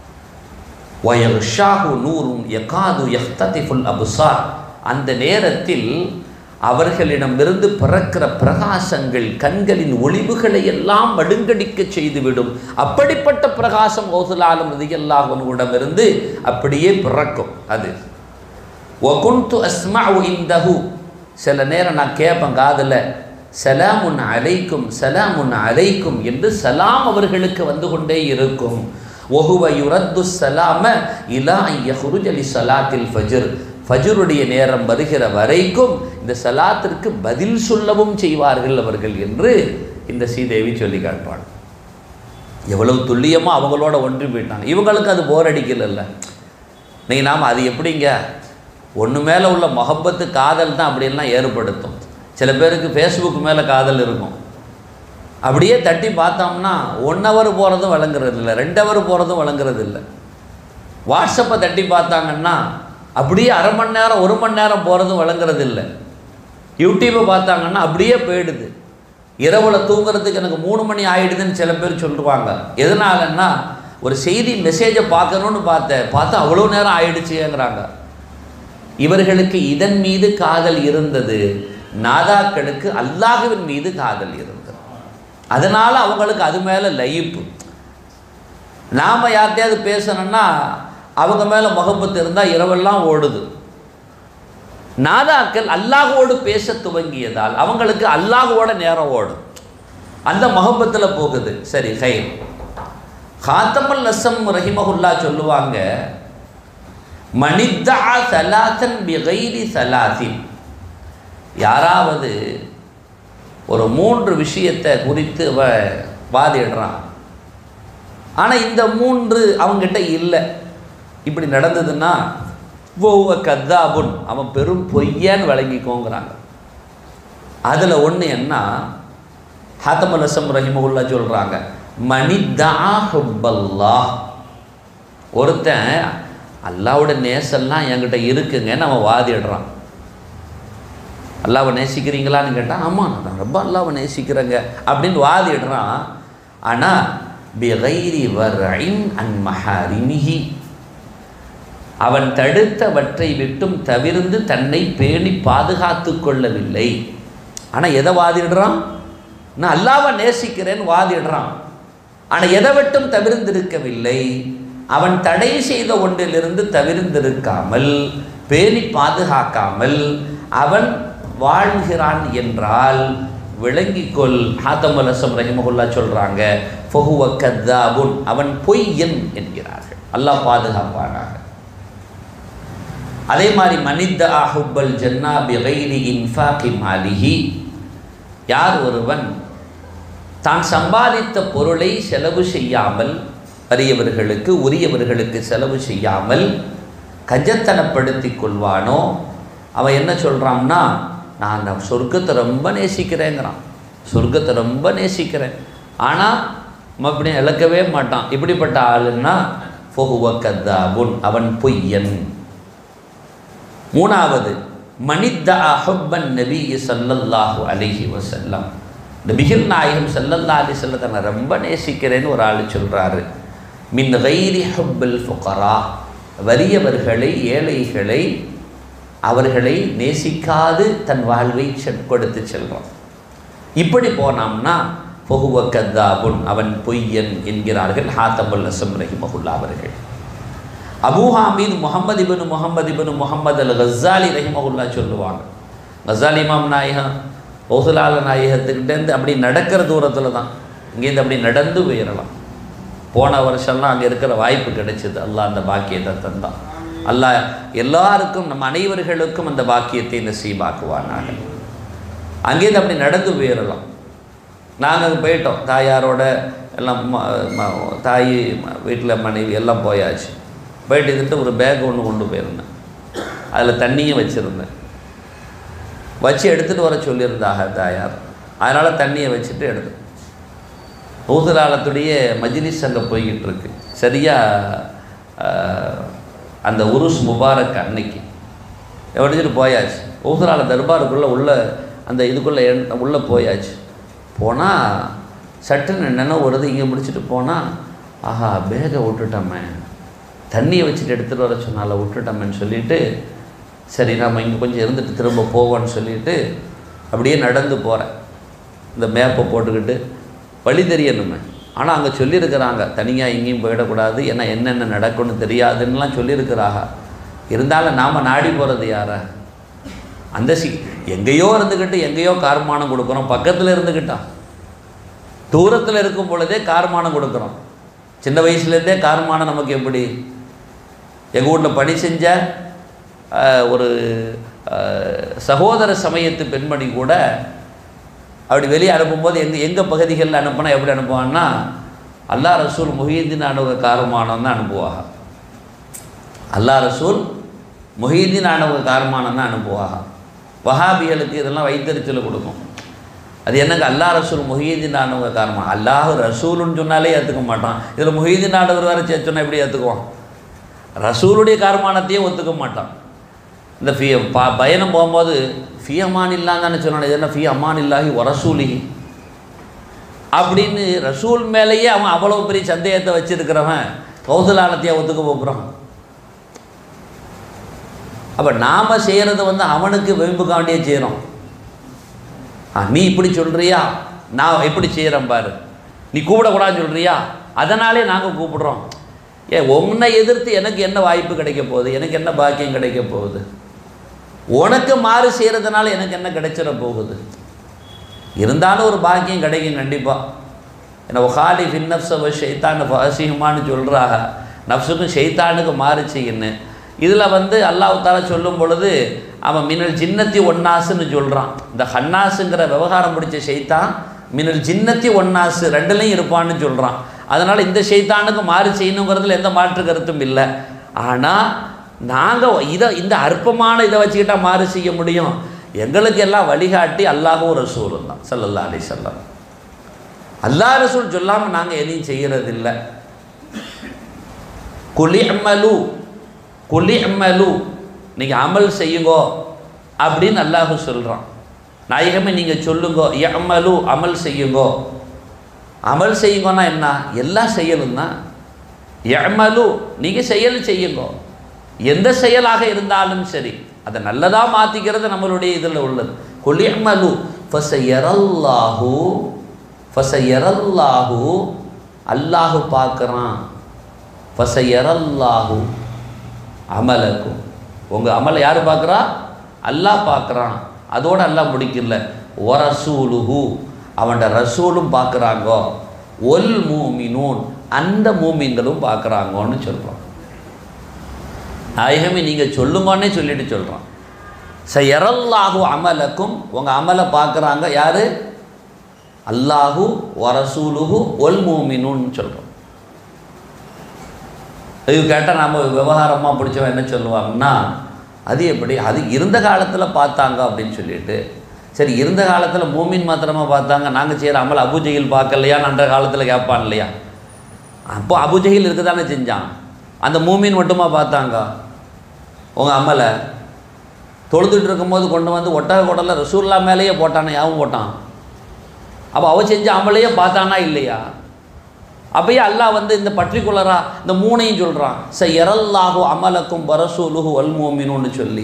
வயஷாஹு நூறும் யகாது யஹ்ததிஃபுல் அபுசார் அந்த நேரத்தில் அவர்களிடமிருந்து பிறக்கிற பிரகாசங்கள் கண்களின் ஒளிவுகளை எல்லாம் மடுங்கடிக்க செய்துவிடும் அப்படிப்பட்ட பிரகாசம் ஓசுலாலும் ரதியல்லாஹுவிடமிருந்து அப்படியே பிறக்கும் அது ஒகுந்து அஸ்மஉ இந்தஹு சில நேரம் நான் கேட்பேன் காதில் சலாமுன் அலைக்கும் சலாமுன் அலைக்கும் என்று சலாம் அவர்களுக்கு வந்து கொண்டே இருக்கும் ஒஹுவ யுரத்து சலாம இலா யஹ்ருஜலி சலாத்தில் ஃபஜ்ர் ஃபஜ்ருடைய நேரம் வருகிற வரைக்கும் இந்த சலாத்திற்கு பதில் சொல்லவும் செய்வார்கள் அவர்கள் என்று இந்த ஸ்ரீதேவி சொல்லி காட்பாள் எவ்வளவு துல்லியமாக அவங்களோட ஒன்றி போயிட்டாங்க இவங்களுக்கு அது போர் அடிக்கல நீ நாம் அது எப்படிங்க ஒன்று மேலே உள்ள மொஹப்பத்து காதல் தான் அப்படியெல்லாம் ஏற்படுத்தும் சில பேருக்கு ஃபேஸ்புக் மேலே காதல் இருக்கும் அப்படியே தட்டி பார்த்தோம்னா ஒன் ஹவர் போகிறதும் வழங்குறது இல்லை ரெண்டு ஹவர் போகிறதும் வழங்குறது இல்லை வாட்ஸ்அப்பை தட்டி பார்த்தாங்கன்னா அப்படியே அரை மணி நேரம் ஒரு மணி நேரம் போகிறதும் வழங்குறது இல்லை யூடியூப்பை பார்த்தாங்கன்னா அப்படியே போயிடுது இரவில் தூங்குறதுக்கு எனக்கு மூணு மணி ஆயிடுதுன்னு சில பேர் சொல்லுவாங்க எதனாலன்னா ஒரு செய்தி மெசேஜை பார்க்கணுன்னு பார்த்தேன் பார்த்தா அவ்வளோ நேரம் ஆயிடுச்சுங்கிறாங்க இவர்களுக்கு இதன் மீது காதல் இருந்தது நாதாக்களுக்கு அல்லாஹுவின் மீது காதல் இருந்தது அதனால் அவங்களுக்கு அது மேலே லயிப்பு நாம் யார்கிட்டயாவது பேசணும்னா அவங்க மேலே முகப்பத்து இருந்தால் இரவெல்லாம் ஓடுது நாதாக்கள் அல்லாஹோடு பேச துவங்கியதால் அவங்களுக்கு அல்லாஹோட நேரம் ஓடும் அந்த முகப்பத்தில் போகுது சரி ஹை ஹாத்தமல் லசம் ரஹிமகுல்லா சொல்லுவாங்க மனித்தா சலாசன் பிகைரி சலாசின் யாராவது ஒரு மூன்று விஷயத்தை குறித்து அவ வாதிடுறான் ஆனால் இந்த மூன்று அவங்ககிட்ட இல்லை இப்படி நடந்ததுன்னா ஒவ்வொ கத்தாபுன் அவன் பெரும் பொய்யன்னு விளங்கிக்கோங்கிறாங்க அதில் ஒன்று என்ன ஹாத்தமல் ரசம் ரஹிமகுல்லா சொல்கிறாங்க மனிதா ஹுப்பல்லா ஒருத்தன் அல்லாவோட நேசெல்லாம் என்கிட்ட இருக்குங்கன்னு அவன் வாதிடுறான் அல்லாவை நேசிக்கிறீங்களான்னு கேட்டால் ஆமாம் நான் ரொம்ப அல்லாவை நேசிக்கிறேங்க அப்படின்னு வாதிடுறான் ஆனால் பிகைரி வரைன் அன் மஹாரிமிஹி அவன் தடுத்தவற்றை விட்டும் தவிர்ந்து தன்னை பேணி பாதுகாத்து கொள்ளவில்லை ஆனால் எதை வாதிடுறான் நான் அல்லாவை நேசிக்கிறேன்னு வாதிடுறான் ஆனால் எதை விட்டும் தவிர்ந்திருக்கவில்லை அவன் தடை செய்த ஒன்றிலிருந்து தவிர்ந்திருக்காமல் பேணி பாதுகாக்காமல் அவன் வாழ்கிறான் என்றால் விளங்கிக்கொள் ஹாத்தமலசம் ரஹிமகுல்லா சொல்கிறாங்க ஃபஹுவ கத்தாபுன் அவன் பொய்யன் என்கிறார்கள் அல்லாஹ் பாதுகாப்பானாக அதே மாதிரி மனித ஆஹுப்பல் ஜன்னா பிகைரி இன்ஃபாகி மாலிஹி யார் ஒருவன் தான் சம்பாதித்த பொருளை செலவு செய்யாமல் வறியவர்களுக்கு உரியவர்களுக்கு செலவு செய்யாமல் கஞ்சத்தனப்படுத்தி கொள்வானோ அவன் என்ன சொல்கிறான்னா நான் அந்த சொர்க்கத்தை ரொம்ப நேசிக்கிறேங்கிறான் சொர்க்கத்தை ரொம்ப நேசிக்கிறேன் ஆனால் அப்படி இழக்கவே மாட்டான் இப்படிப்பட்ட ஆளுன்னா ஃபொஹுவ கத்தாபுன் அவன் பொய்யன் மூணாவது மனித அஹப்பன் நபி சல்லல்லாஹு அலிஹி வசல்லம் நபிகள் நாயகம் சல்லல்லா அலி சொல்லத்தை நான் ரொம்ப நேசிக்கிறேன்னு ஒரு ஆள் சொல்கிறாரு மின் கைரி ஹுப்பல் ஃபுகரா வறியவர்களை ஏழைகளை அவர்களை நேசிக்காது தன் வாழ்வை செ- கொடுத்து செல்றான் இப்படி போனோம்னா பொகுவ கத்தாபுன் அவன் பொய்யன் என்கிறார்கள் ஹாத்தமுல் அசம் ரஹிமஹுல்லா அவர்கள் Abu Hamid Muhammad ibn Muhammad ibn Muhammad al Ghazali ரஹிமஹுல்லா சொல்லுவாங்க கஸாலி இமாம் நாயகம் ஓசுலால நாயகத்துக்கிட்டேருந்து அப்படி நடக்கிற தூரத்தில் தான் இங்கேருந்து அப்படி நடந்து போயிடலாம் போன வருஷம்லாம் அங்கே இருக்கிற வாய்ப்பு கிடைச்சிது அல்லாஹ் அந்த பாக்கியத்தை தந்தான் அல்லாஹ் எல்லாருக்கும் நம்ம அனைவர்களுக்கும் அந்த பாக்கியத்தை நசீபாக்குவானாக அங்கேருந்து அப்படி நடந்து போயிடலாம் நாங்கள் அங்கே போயிட்டோம் தாயாரோட எல்லாம் ம- ம- தாய் வீட்டில் மனைவி எல்லாம் போயாச்சு போயிட்டு இருந்துட்டு ஒரு பேக் ஒன்று கொண்டு போயிருந்தேன் அதில் தண்ணியும் வச்சுருந்தேன் வச்சு எடுத்துகிட்டு வர சொல்லியிருந்தாக தாயார் அதனால் தண்ணியை வச்சுட்டு எடுத்து ஊதுலாலத்துடைய மஜ்லிஸ் அங்கே போய்கிட்டு இருக்கு சரியாக அந்த உருஸ் முபாரக் அன்னைக்கு எடுத்துட்டு போயாச்சு ஊதுலால தர்பாருக்குள்ளே உள்ள அந்த இதுக்குள்ளே உள்ளே போயாச்சு போனால் சட்டுன்னு நினைவு வருது இங்கே முடிச்சுட்டு போனால் ஆஹா பேகை விட்டுட்டோமே தண்ணியை வச்சுட்டு எடுத்துகிட்டு வர சொன்னால விட்டுட்டோமேன்னு சொல்லிட்டு சரி நம்ம இங்கே கொஞ்சம் இருந்துட்டு திரும்ப போவோன்னு சொல்லிட்டு அப்படியே நடந்து போகிறேன் இந்த மேப்பை போட்டுக்கிட்டு வழி தெரியணுமே ஆனால் அங்கே சொல்லியிருக்கிறாங்க தனியாக எங்கேயும் போயிடக்கூடாது ஏன்னா என்னென்ன நடக்கும்னு தெரியாதுன்னுலாம் சொல்லியிருக்கிறாங்க இருந்தாலும் நாம் நாடி போகிறது யாரா அந்த சி எங்கேயோ இருந்துக்கிட்டு எங்கேயோ கார்மானம் கொடுக்குறோம் பக்கத்தில் இருந்துக்கிட்டான் தூரத்தில் இருக்கும் பொழுதே கார்மானம் கொடுக்குறோம் சின்ன வயசுலேருந்தே கார்மானம் நமக்கு எப்படி எங்கள் வீட்டில் பணி செஞ்ச ஆஹ், ஒரு ஆஹ், சகோதர சமயத்து பெண்மணி கூட அப்படி வெளியே அனுப்பும்போது எங்கள் எங்கள் பகுதிகளில் அனுப்புனா எப்படி அனுப்புவான்னா அல்லா ரசூல் முஹீதீன் அனுபவ காரமானம் தான் அனுப்புவாங்க அல்லா ரசூல் முஹீதீன் அனுபவ காரமானம் தான் அனுப்புவாங்க வஹாபிகளுக்கு இதெல்லாம் வைத்தறிச்சல் கொடுக்கும் அது என்னங்க அல்லா ரசூல் முஹீதீன் ஆனவங்க காரணம் அல்லாஹ் ரசூலுன்னு சொன்னாலே ஏற்றுக்க மாட்டான் இதில் முஹீதீன் ஆனவர் வேறு சேர்த்து சொன்னால் எப்படி ஏற்றுக்குவான் ரசூலுடைய காரமானத்தையும் ஒத்துக்க மாட்டான் இந்த ஃபி பா பயணம் போகும்போது ஃபி அமான் இல்லான்னு தானே சொன்னான் இது என்ன ஃபி அமான் இல்லாஹி வரசூலிஹி அப்படின்னு ரசூல் மேலேயே அவன் அவ்வளோ பெரிய சந்தேகத்தை வச்சிருக்கிறவன் கௌசலாலத்தையே ஒத்துக்க போகிறான் அப்போ நாம் செய்கிறது வந்து அவனுக்கு வெம்புக்காண்டியே செய்கிறோம் ஆ நீ இப்படி சொல்கிறியா நான் எப்படி செய்கிறேன் பாரு நீ கூப்பிடக்கூடாதுன்னு சொல்கிறியா அதனாலே நாங்கள் கூப்பிடுறோம் ஏ உன்னை எதிர்த்து எனக்கு என்ன வாய்ப்பு கிடைக்க போகுது எனக்கு என்ன பாக்கியம் கிடைக்க போகுது உனக்கு மாறு செய்கிறதுனால எனக்கு என்ன கிடைச்சிட போகுது இருந்தாலும் ஒரு பாக்கியம் கிடைக்கும் கண்டிப்பாக ஏன்னா ஒஹாலி ஃபின்னப்சவ ஷைத்தான் ஃபசிஹுமான்னு சொல்கிறாங்க நப்சுக்கும் ஷைத்தானுக்கு மாறு செய்யுன்னு இதில் வந்து அல்லாஹ் தாலா சொல்லும் பொழுது அவன் மினல் ஜின்னத்தி ஒன்னாசுன்னு சொல்கிறான் இந்த ஹன்னாஸுங்கிற விவகாரம் பிடிச்ச ஷைத்தான் மினல் ஜின்னத்தி ஒன்னாசு ரெண்டுலேயும் இருப்பான்னு சொல்கிறான் அதனால் இந்த ஷைத்தானுக்கு மாறு செய்யணுங்கிறதுல எந்த மாற்று கருத்தும் இல்லை ஆனால் நாங்கள் இதை இந்த அற்பமான இதை வச்சுக்கிட்டா மாறு செய்ய முடியும் எங்களுக்கு எல்லாம் வழிகாட்டி அல்லாஹும் ரசூலும் தான் சல்லல்லா அலி சொல்லம் அல்லா ரசூல் சொல்லாமல் நாங்கள் எதையும் செய்கிறதில்ல குலி அம்மலு குலி அம்மலு நீங்கள் அமல் செய்யுங்கோ அப்படின்னு அல்லாஹு சொல்கிறான் நாயகமே நீங்கள் சொல்லுங்கோ அம்மலு அமல் செய்யுங்கோ அமல் செய்யுங்கன்னா என்ன எல்லாம் செய்யலும் தான் எமலு நீங்கள் செயல் செய்யுங்கோ எந்த செயலாக இருந்தாலும் சரி அதை நல்லதாக மாற்றிக்கிறது நம்மளுடைய இதில் உள்ளது கொலியமலு ஃபசையரல்லாஹு ஃபசையரல்லாஹு அல்லாஹு பார்க்குறான் ஃபசையரல்லாஹு அமலக்கும் உங்கள் அமலை யார் பார்க்குறா அல்லாஹ் பார்க்குறான் அதோடு அல்லாஹ் முடிக்கல ஒரசூலுஹு அவன்ட ரசூலும் பார்க்குறாங்கோ ஒல் மூமினூன் அந்த மூமின்களும் பார்க்குறாங்கன்னு சொல்கிறான் நாயகமே நீங்கள் சொல்லுங்கன்னே சொல்லிட்டு சொல்கிறான் ச எரல்லாஹு அமலக்கும் உங்கள் அமலை பார்க்குறாங்க யார் அல்லாஹு வரசூலுஹு ஒல் மூமினுன்னு சொல்கிறோம் இது கேட்டால் நம்ம விவகாரமாக பிடிச்சவன் என்ன சொல்லுவாங்கன்னா அது எப்படி அது இருந்த காலத்தில் பார்த்தாங்க அப்படின்னு சொல்லிட்டு சரி இருந்த காலத்தில் மூமின் மாத்திரமா பார்த்தாங்க நாங்கள் செய்கிற அமல் அபுஜெயில் பார்க்கலையான்னு அந்த காலத்தில் கேட்பான் இல்லையா அப்போ அபுஜெயில் இருக்க தானே செஞ்சான் அந்த மூமின் மட்டுமா பார்த்தாங்க உங்கள் அமலை தொழுதுட்டு இருக்கும்போது கொண்டு வந்து ஒட்டக குடலில் ரசூல்லா மேலேயே போட்டானே யாவும் போட்டான் அப்போ அவ செஞ்ச அமலையே பார்த்தானா இல்லையா அப்பயே அல்லாஹ் வந்து இந்த பர்டிகுலரா இந்த மூணையும் சொல்கிறான் ச எரல்லாஹு அமலக்கும் வரசூலுஹு வல் மூமினுன்னு சொல்லி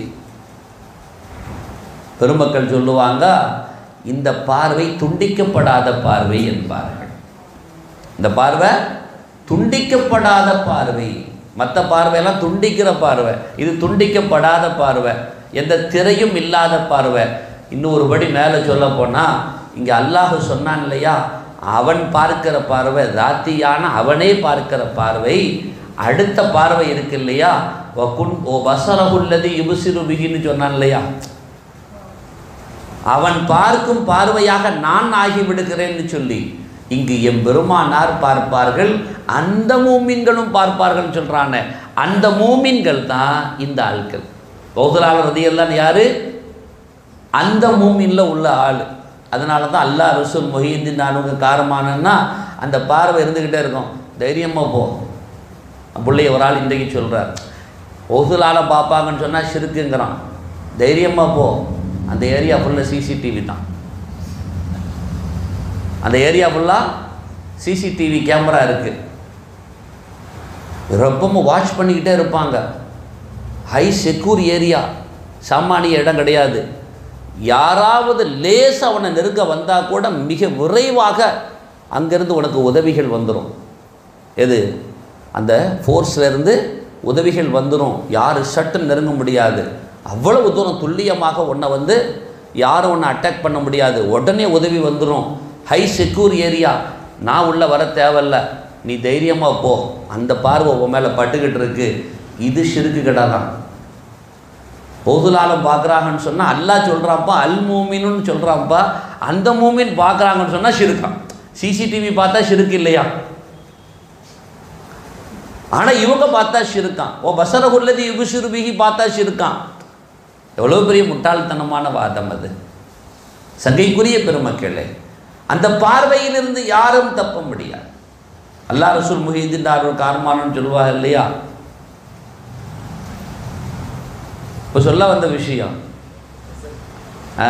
பெருமக்கள் சொல்லுவாங்க இந்த பார்வை துண்டிக்கப்படாத பார்வை என்பார்கள் இந்த பார்வை துண்டிக்கப்படாத பார்வை மற்ற பார்வையெல்லாம் துண்டிக்கிற பார்வை இது துண்டிக்கப்படாத பார்வை எந்த திரையும் இல்லாத பார்வை இன்னொரு படி மேலே சொல்ல போனால் இங்கே அல்லாஹ் சொன்னான் இல்லையா அவன் பார்க்கிற பார்வை தாத்தியான அவனே பார்க்கிற பார்வை அடுத்த பார்வை இருக்கு இல்லையா வகுன் ஓ வசரகுல்லதி யுபுசிரு பிகின்னு சொன்னான் இல்லையா அவன் பார்க்கும் பார்வையாக நான் ஆகிவிடுகிறேன்னு சொல்லி இங்கு எம் பெருமானார் பார்ப்பார்கள் அந்த மூமின்களும் பார்ப்பார்கள் சொல்கிறானே அந்த மூமின்கள் தான் இந்த ஆட்கள் பௌதலாளர் ரதியெல்லாம் யாரு அந்த மூமின்ல உள்ள ஆள் அதனால தான் அல்லா ரசூல் மொஹிந்தின் நானுங்க காரமானன்னா அந்த பார்வை இருந்துக்கிட்டே இருக்கும் தைரியமாக போ பிள்ளைய ஒரு ஆள் இன்றைக்கு சொல்கிறார் ஒசுலால பார்ப்பாங்கன்னு சொன்னால் சிறுக்குங்கிறான் தைரியமாக போ அந்த ஏரியா ஃபுல்லாக சிசிடிவி தான் அந்த ஏரியா ஃபுல்லாக சிசிடிவி கேமரா இருக்குது ரொம்பவும் வாட்ச் பண்ணிக்கிட்டே இருப்பாங்க ஹை செக்யூர் ஏரியா சாமானிய இடம் கிடையாது யாராவது லேஸ் அவனை நெருங்க வந்தால் கூட மிக விரைவாக அங்கேருந்து உனக்கு உதவிகள் வந்துடும் எது அந்த ஃபோர்ஸ்லேருந்து உதவிகள் வந்துடும் யார் சட்டுன்னு நெருங்க முடியாது அவ்வளவு தூரம் துல்லியமாக உன்னை வந்து யாரும் உன்னை அட்டாக் பண்ண முடியாது உடனே உதவி வந்துடும் ஹை செக்யூர் ஏரியா நான் உள்ளே வர தேவையில்ல நீ தைரியமாக போ அந்த பார்வை உன் மேலே பட்டுக்கிட்டு இருக்கு இது சிறுக்கு தான் பொதுலாலம் பார்க்குறாங்கன்னு சொன்னால் அல்லாஹ் சொல்கிறான்ப்பா அல் மூமின்னு சொல்கிறான்ப்பா அந்த மூமின் பார்க்குறாங்கன்னு சொன்னால் ஷிருக்கான் சிசிடிவி பார்த்தா ஷிருக்கு இல்லையா ஆனால் இவங்க பார்த்தா ஷிருக்கான் ஓ பசரகுல்லதி யுகுஷிருபிகி பார்த்தா ஷிருக்கான் எவ்வளோ பெரிய முட்டாள்தனமான வாதம் அது சங்கைக்குரிய பெருமக்களே அந்த பார்வையிலிருந்து யாரும் தப்ப முடியாது அல்லா ரசூல் முஹீதின் ஒரு காரணமானு சொல்லுவாங்க இல்லையா இப்போ சொல்ல வந்த விஷயம் ஆ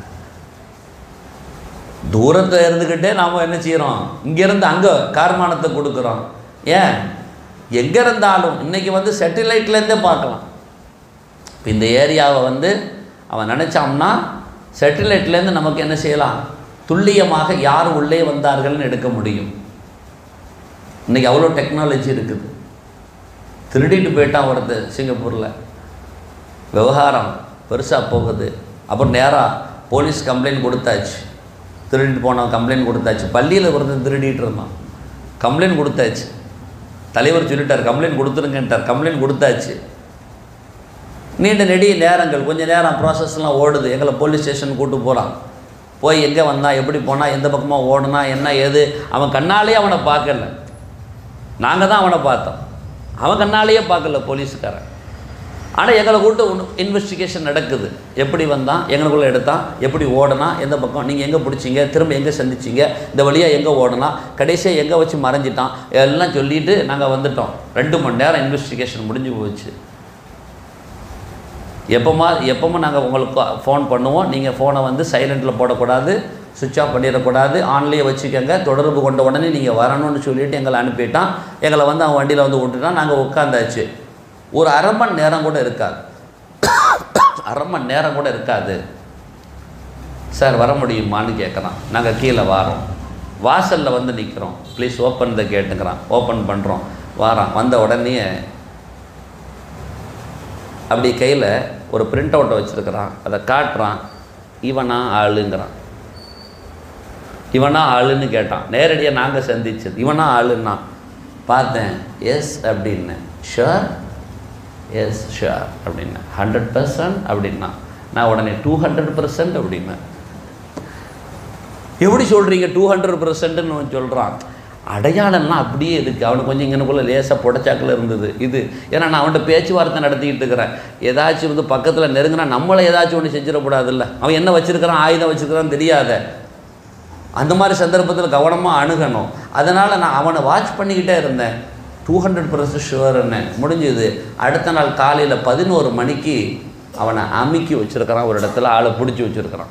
தூரத்தை இருந்துக்கிட்டே நாம் என்ன செய்கிறோம் இங்கேருந்து அங்கே கார்மானத்தை கொடுக்குறோம் ஏன் எங்கே இருந்தாலும் இன்றைக்கி வந்து செட்டிலைட்லேருந்தே பார்க்கலாம் இப்போ இந்த ஏரியாவை வந்து அவன் நினச்சான்னா செட்டிலைட்லேருந்து நமக்கு என்ன செய்யலாம் துல்லியமாக யார் உள்ளே வந்தார்கள்னு எடுக்க முடியும் இன்றைக்கி அவ்வளோ டெக்னாலஜி இருக்குது திருடிட்டு போயிட்டான் ஒருத்தர் சிங்கப்பூரில் விவகாரம் பெருசாக போகுது அப்புறம் நேராக போலீஸ் கம்ப்ளைண்ட் கொடுத்தாச்சு திருடிட்டு போனவன் கம்ப்ளைண்ட் கொடுத்தாச்சு பள்ளியில் ஒருத்தன் திருடிட்டு இருந்தான் கம்ப்ளைண்ட் கொடுத்தாச்சு தலைவர் சொல்லிட்டார் கம்ப்ளைண்ட் கொடுத்துருங்கன்ட்டார் கம்ப்ளைண்ட் கொடுத்தாச்சு நீண்ட நெடிய நேரங்கள் கொஞ்சம் நேரம் ப்ராசஸ்லாம் ஓடுது எங்களை போலீஸ் ஸ்டேஷன் கூட்டு போகிறான் போய் எங்கே வந்தான் எப்படி போனால் எந்த பக்கமாக ஓடுனா என்ன ஏது அவன் கண்ணாலே அவனை பார்க்கல நாங்கள் தான் அவனை பார்த்தோம் அவன் கண்ணாலேயே பார்க்கல போலீஸுக்காரன் ஆனால் எங்களை கூட்டு இன்வெஸ்டிகேஷன் நடக்குது எப்படி வந்தான் எங்களுக்குள்ளே எடுத்தான் எப்படி ஓடனா எந்த பக்கம் நீங்கள் எங்கே பிடிச்சிங்க திரும்ப எங்கே சந்திச்சிங்க இந்த வழியாக எங்கே ஓடனா கடைசியாக எங்கே வச்சு மறைஞ்சிட்டான் எல்லாம் சொல்லிட்டு நாங்கள் வந்துட்டோம் ரெண்டு மணி நேரம் இன்வெஸ்டிகேஷன் முடிஞ்சு போச்சு எப்போமா எப்போமா நாங்கள் உங்களுக்கு ஃபோன் பண்ணுவோம் நீங்கள் ஃபோனை வந்து சைலண்ட்டில் போடக்கூடாது சுவிட்ச் ஆஃப் பண்ணிடக்கூடாது ஆன்லேயே வச்சுக்கோங்க தொடர்பு கொண்ட உடனே நீங்கள் வரணும்னு சொல்லிட்டு எங்களை அனுப்பிட்டான் எங்களை வந்து அவன் வண்டியில் வந்து விட்டுட்டான் நாங்கள் உட்காந்தாச்சு ஒரு அரை மணி நேரம் கூட இருக்காது அரை மணி நேரம் கூட இருக்காது சார் வர முடியுமான்னு கேட்குறான் நாங்கள் கீழே வாரோம் வாசலில் வந்து நிற்கிறோம் ப்ளீஸ் ஓப்பன் த கேட்டுங்கிறான் ஓப்பன் பண்ணுறோம் வாரான் வந்த உடனே அப்படி கையில் ஒரு பிரிண்ட் அவுட்டை வச்சுருக்கிறான் அதை காட்டுறான் இவனா ஆளுங்கிறான் இவனா ஆளுன்னு கேட்டான் நேரடியாக நாங்கள் சந்திச்சது இவனா ஆளுன்னா பார்த்தேன் எஸ் அப்படின்னு ஷுர் எஸ் ஷுர் அப்படின்னேன் ஹண்ட்ரட் பர்சன்ட் அப்படின்னா நான் உடனே டூ ஹண்ட்ரட் பர்சன்ட் அப்படின்னேன் எப்படி சொல்கிறீங்க டூ ஹண்ட்ரட் பர்சன்ட்னு அவன் சொல்கிறான் அடையாளம்லாம் அப்படியே இருக்குது அவனுக்கு கொஞ்சம் இங்கனுக்குள்ளே லேசாக புடச்சாக்கில் இருந்தது இது ஏன்னா நான் அவன்கிட்ட பேச்சுவார்த்தை நடத்திக்கிட்டு இருக்கிறேன் ஏதாச்சும் வந்து பக்கத்தில் நெருங்கினா நம்மளை ஏதாச்சும் ஒன்று செஞ்சிடக்கூடாதுல்ல அவன் என்ன வச்சுருக்கிறான் ஆயுதம் வச்சுருக்கிறான்னு தெரியாத அந்த மாதிரி சந்தர்ப்பத்தில் கவனமாக அணுகணும் அதனால் நான் அவனை வாட்ச் பண்ணிக்கிட்டே இருந்தேன் டூ ஹண்ட்ரட் பர்சன்ட் ஷுவர் என்ன முடிஞ்சுது அடுத்த நாள் காலையில் பதினோரு மணிக்கு அவனை அமுக்கி வச்சுருக்கிறான் ஒரு இடத்துல ஆளை பிடிச்சி வச்சுருக்கிறான்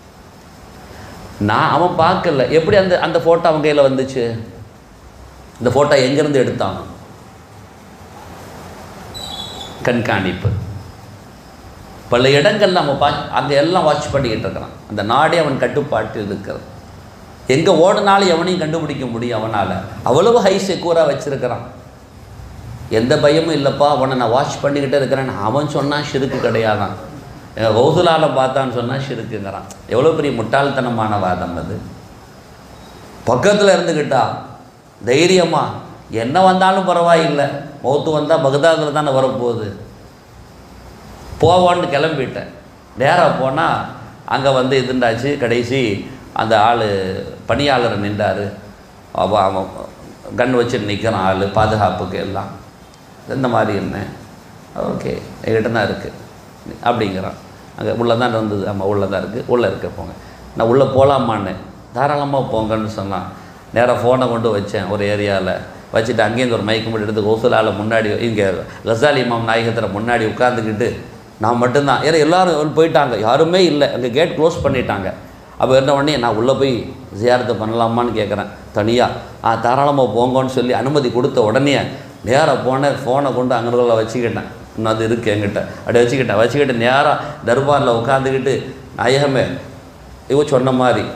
நான் அவன் பார்க்கல எப்படி அந்த அந்த ஃபோட்டோ அவன் கையில் வந்துச்சு இந்த ஃபோட்டோ எங்கேருந்து எடுத்தான் கண்காணிப்பு பல இடங்கள்ல நம்ம பா அங்கே எல்லாம் வாட்ச் பண்ணிக்கிட்டு இருக்கிறான் அந்த நாடே அவன் கட்டுப்பாட்டில் இருக்கிறது எங்கே ஓடினாலும் எவனையும் கண்டுபிடிக்க முடியும் அவனால் அவ்வளவு ஹை செக்யூராக வச்சுருக்கிறான் எந்த பயமும் இல்லைப்பா அவனை நான் வாட்ச் பண்ணிக்கிட்டே இருக்கிறேன் அவன் சொன்னால் ஷிருக்கு கிடையாதான் எங்கள் கௌசுலால பார்த்தான்னு சொன்னால் ஷிருக்குங்கிறான் எவ்வளோ பெரிய முட்டாள்தனமான வாதம் அது பக்கத்தில் இருந்துக்கிட்டா தைரியமா என்ன வந்தாலும் பரவாயில்லை மௌத்து வந்தால் பகதாதில் தானே வரப்போகுது போவான்னு கிளம்பிட்டேன் நேராக போனால் அங்கே வந்து இதுண்டாச்சு கடைசி அந்த ஆள் பணியாளர் நின்றார் அவன் அவன் கன் வச்சு நிற்கிறான் ஆள் பாதுகாப்புக்கு எல்லாம் இந்த மாதிரி இருந்தேன் ஓகே என்கிட்ட தான் இருக்குது அப்படிங்கிறான் அங்கே உள்ளே தான் இருந்தது ஆமாம் உள்ளே தான் இருக்குது உள்ளே இருக்க போங்க நான் உள்ளே போகலாமான்னு தாராளமாக போங்கன்னு சொன்னான் நேராக ஃபோனை கொண்டு வச்சேன் ஒரு ஏரியாவில் வச்சுட்டு அங்கேருந்து ஒரு மைக்கு மட்டும் எடுத்து கோசுலால முன்னாடி இங்கே கசாலி இமாம் நாயகத்தில் முன்னாடி உட்காந்துக்கிட்டு நான் மட்டும்தான் ஏன்னா எல்லோரும் போயிட்டாங்க யாருமே இல்லை அங்கே கேட் க்ளோஸ் பண்ணிட்டாங்க அப்போ இருந்த உடனே நான் உள்ளே போய் ஜியாரத்தை பண்ணலாமான்னு கேட்குறேன் தனியாக ஆ தாராளமாக போங்கன்னு சொல்லி அனுமதி கொடுத்த உடனே நேராக போனேன் ஃபோனை கொண்டு அங்கே வச்சுக்கிட்டேன் இன்னும் அது இருக்குது என்கிட்ட அப்படி வச்சுக்கிட்டேன் வச்சுக்கிட்டு நேராக தர்பாரில் உட்காந்துக்கிட்டு நாயகமே இவ சொன்ன மாதிரி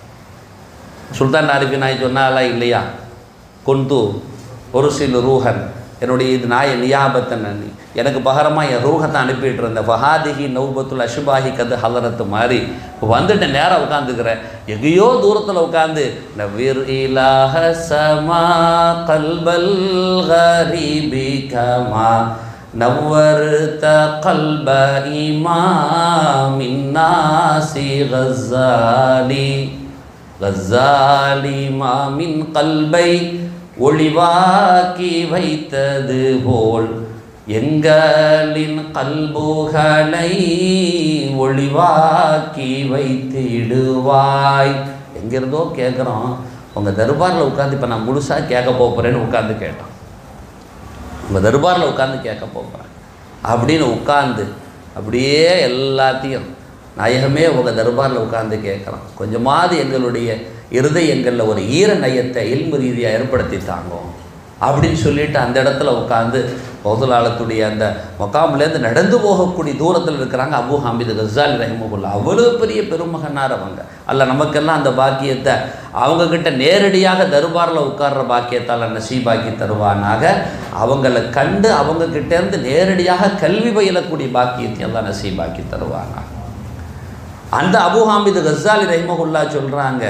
சுல்தான் ஆரிஃபி நாய் சொன்னாலா இல்லையா கொந்து ஒரு சில ரூஹன் என்னுடைய இது நாய நியாபத்தன் எனக்கு பகரமாக என் ரூஹத்தை அனுப்பிட்டு இருந்தேன் ஃபஹாதிஹி நௌபத்துல் அஷுபாஹி கது ஹலரத்து மாதிரி இப்போ வந்துட்டு நேராக உட்காந்துக்கிறேன் எங்கேயோ தூரத்தில் உட்காந்து நவீர் இலாஹ சமா கல்பல் கரீபி கமா نورت قلب إمام الناس غزالي غزالي ما من قلبை ஒளிவாக்கி வைத்தது போல் எங்களின் கல்புகளை ஒளிவாக்கி வைத்திடுவாய் எங்கிருந்தோ கேட்குறோம் உங்கள் தர்பாரில் உட்காந்து இப்போ நான் முழுசாக கேட்க போகிறேன்னு உட்காந்து கேட்டான் உங்கள் தர்பாரில் உட்காந்து கேட்க போகிறேன் அப்படின்னு உட்காந்து அப்படியே எல்லாத்தையும் நாயகமே உங்கள் தர்பாரில் உட்காந்து கேட்குறான் கொஞ்சமாவது எங்களுடைய இருதயங்களில் ஒரு ஈர நயத்தை இல்மு ரீதியாக ஏற்படுத்தி தாங்கும் அப்படின்னு சொல்லிட்டு அந்த இடத்துல உட்காந்து பௌதலாளத்துடைய அந்த மொக்காம்லேருந்து நடந்து போகக்கூடிய தூரத்தில் இருக்கிறாங்க அபு ஹாமிது கசாலி ரஹிமகுல்லா அவ்வளோ பெரிய பெருமகனார் அவங்க அல்ல நமக்கெல்லாம் அந்த பாக்கியத்தை அவங்கக்கிட்ட நேரடியாக தர்பாரில் உட்கார்ற பாக்கியத்தால் நசீபாக்கி தருவானாக அவங்கள கண்டு அவங்கக்கிட்டேருந்து நேரடியாக கல்வி பயிலக்கூடிய பாக்கியத்தை எல்லாம் நசீபாக்கி தருவானாக அந்த அபு ஹாமிது கசாலி ரஹிமகுல்லா சொல்கிறாங்க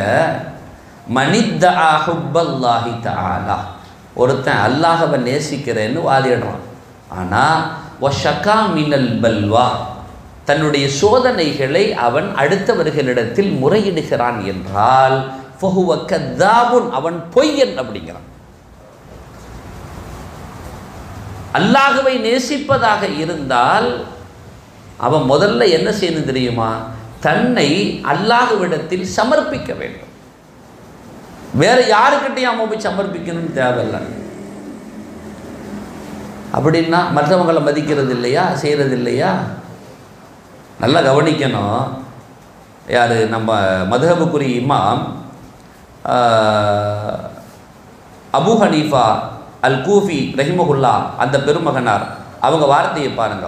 மனித்த ஹுப்பல்லாஹி தஆலா ஒருத்தன் அல்லாஹவை நேசிக்கிறேன்னு வாதிடுறான் ஆனால் ஒஷக்கா மினல் பல்வா தன்னுடைய சோதனைகளை அவன் அடுத்தவர்களிடத்தில் முறையிடுகிறான் என்றால் ஃபஹுவ கத்தாபுன் அவன் பொய்யன் அப்படிங்கிறான் அல்லாஹுவை நேசிப்பதாக இருந்தால் அவன் முதல்ல என்ன செய்யணும் தெரியுமா தன்னை அல்லாஹுவிடத்தில் சமர்ப்பிக்க வேண்டும் வேற யாருக்கிட்டையும் அவன் போய் சமர்ப்பிக்கணும்னு தேவையில்லை அப்படின்னா மற்றவங்களை மதிக்கிறது இல்லையா செய்கிறது இல்லையா நல்லா கவனிக்கணும் யார் நம்ம மதுஹபுக்குரி இமாம் அபு ஹனீஃபா அல் கூஃபி ரஹிமகுல்லா அந்த பெருமகனார் அவங்க வார்த்தையை பாருங்க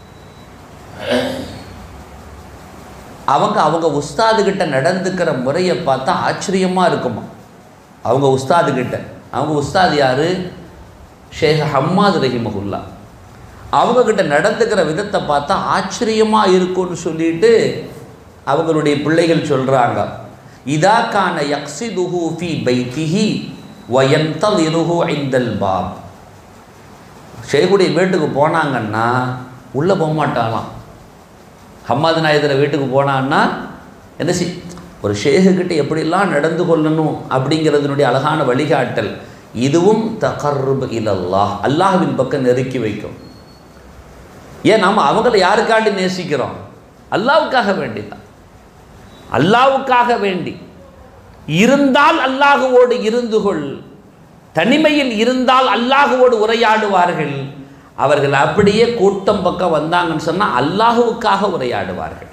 அவங்க அவங்க உஸ்தாதுகிட்ட நடந்துக்கிற முறையை பார்த்தா ஆச்சரியமாக இருக்குமா அவங்க உஸ்தாதுகிட்ட அவங்க உஸ்தாது யார் ஷேக் ஹம்மாது ரஹிமகுல்லா அவங்கக்கிட்ட நடந்துக்கிற விதத்தை பார்த்தா ஆச்சரியமாக இருக்கும்னு சொல்லிட்டு அவங்களுடைய பிள்ளைகள் சொல்கிறாங்க இதா கான யக்ஸிதுஹு ஃபி பைத்திஹி வயந்தலிருஹு ஐந்தல் பாப் ஷேகுடைய வீட்டுக்கு போனாங்கன்னா உள்ளே போக மாட்டாங்களாம் ஹம்மாது நாயத்தில் வீட்டுக்கு போனான்னா என்ன செய் ஒரு ஷேகுக்கிட்ட எப்படிலாம் நடந்து கொள்ளணும் அப்படிங்கிறதுனுடைய அழகான வழிகாட்டல் இதுவும் தகர்ருப் இலல்லாஹ் அல்லாஹ்வின் பக்கம் நெருக்கி வைக்கும் ஏன் நம்ம அவங்கள யாருக்காண்டி நேசிக்கிறோம் அல்லாவுக்காக வேண்டி தான் அல்லாவுக்காக வேண்டி இருந்தால் அல்லாஹுவோடு இருந்து கொள் தனிமையில் இருந்தால் அல்லாஹுவோடு உரையாடுவார்கள் அவர்கள் அப்படியே கூட்டம் பக்கம் வந்தாங்கன்னு சொன்னால் அல்லாஹுவுக்காக உரையாடுவார்கள்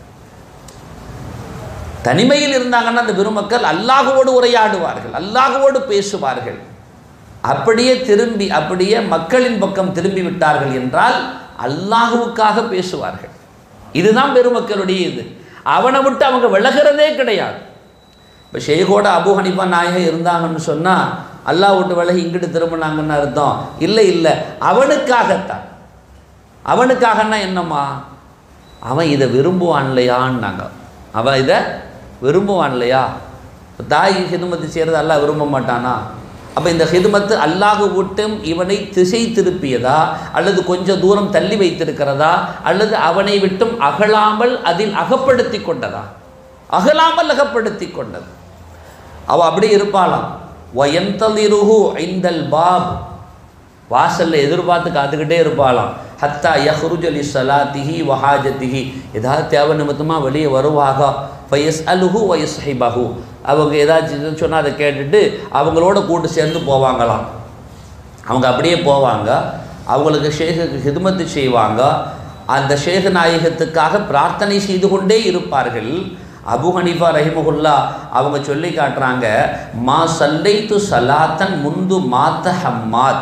தனிமையில் இருந்தாங்கன்னா அந்த பெருமக்கள் அல்லாஹுவோடு உரையாடுவார்கள் அல்லாஹுவோடு பேசுவார்கள் அப்படியே திரும்பி அப்படியே மக்களின் பக்கம் திரும்பி விட்டார்கள் என்றால் அல்லாஹுவுக்காக பேசுவார்கள் இதுதான் பெருமக்களுடைய இது அவனை விட்டு அவங்க விலகிறதே கிடையாது இப்போ ஷேகோட அபு ஹனிஃபா நாயகம் இருந்தாங்கன்னு சொன்னால் அல்லாஹ் விட்டு விலகி இங்கிட்டு திரும்பினாங்கன்னு அர்த்தம் இல்லை இல்லை அவனுக்காகத்தான் அவனுக்காகன்னா என்னம்மா அவன் இதை விரும்புவான் இல்லையான்னாங்க அவன் இதை விரும்புவான் இல்லையா தாய் ஹிதுமத்து செய்கிறது அல்லாஹ் விரும்ப மாட்டானா அப்போ இந்த ஹிதுமத்து அல்லாஹு விட்டும் இவனை திசை திருப்பியதா அல்லது கொஞ்சம் தூரம் தள்ளி வைத்திருக்கிறதா அல்லது அவனை விட்டும் அகலாமல் அதில் அகப்படுத்தி கொண்டதா அகலாமல் அகப்படுத்தி கொண்டது அவள் அப்படி இருப்பாளாம் வயந்தலிருஹு ஐந்தல் பாப் வாசலில் எதிர்பார்த்து காத்துக்கிட்டே இருப்பாளாம் ஹத்தா யஹ்ருஜ் அலி சலாத்திஹி வஹாஜத்திஹி ஏதாவது தேவை நிமித்தமாக வெளியே வருவாக ஃபயஸ் அலுஹு வயஸ் ஹிபஹு அவங்க ஏதாச்சும் சொன்னால் அதை கேட்டுட்டு அவங்களோட கூட்டு சேர்ந்து போவாங்களாம் அவங்க அப்படியே போவாங்க அவங்களுக்கு ஷேகுக்கு ஹிதுமத்து செய்வாங்க அந்த ஷேக நாயகத்துக்காக பிரார்த்தனை செய்து கொண்டே இருப்பார்கள் அபு ஹனீஃபா ரஹிமகுல்லா அவங்க சொல்லி காட்டுறாங்க மா சல்லைத்து சலாத்தன் முந்து மாத்த ஹம்மாத்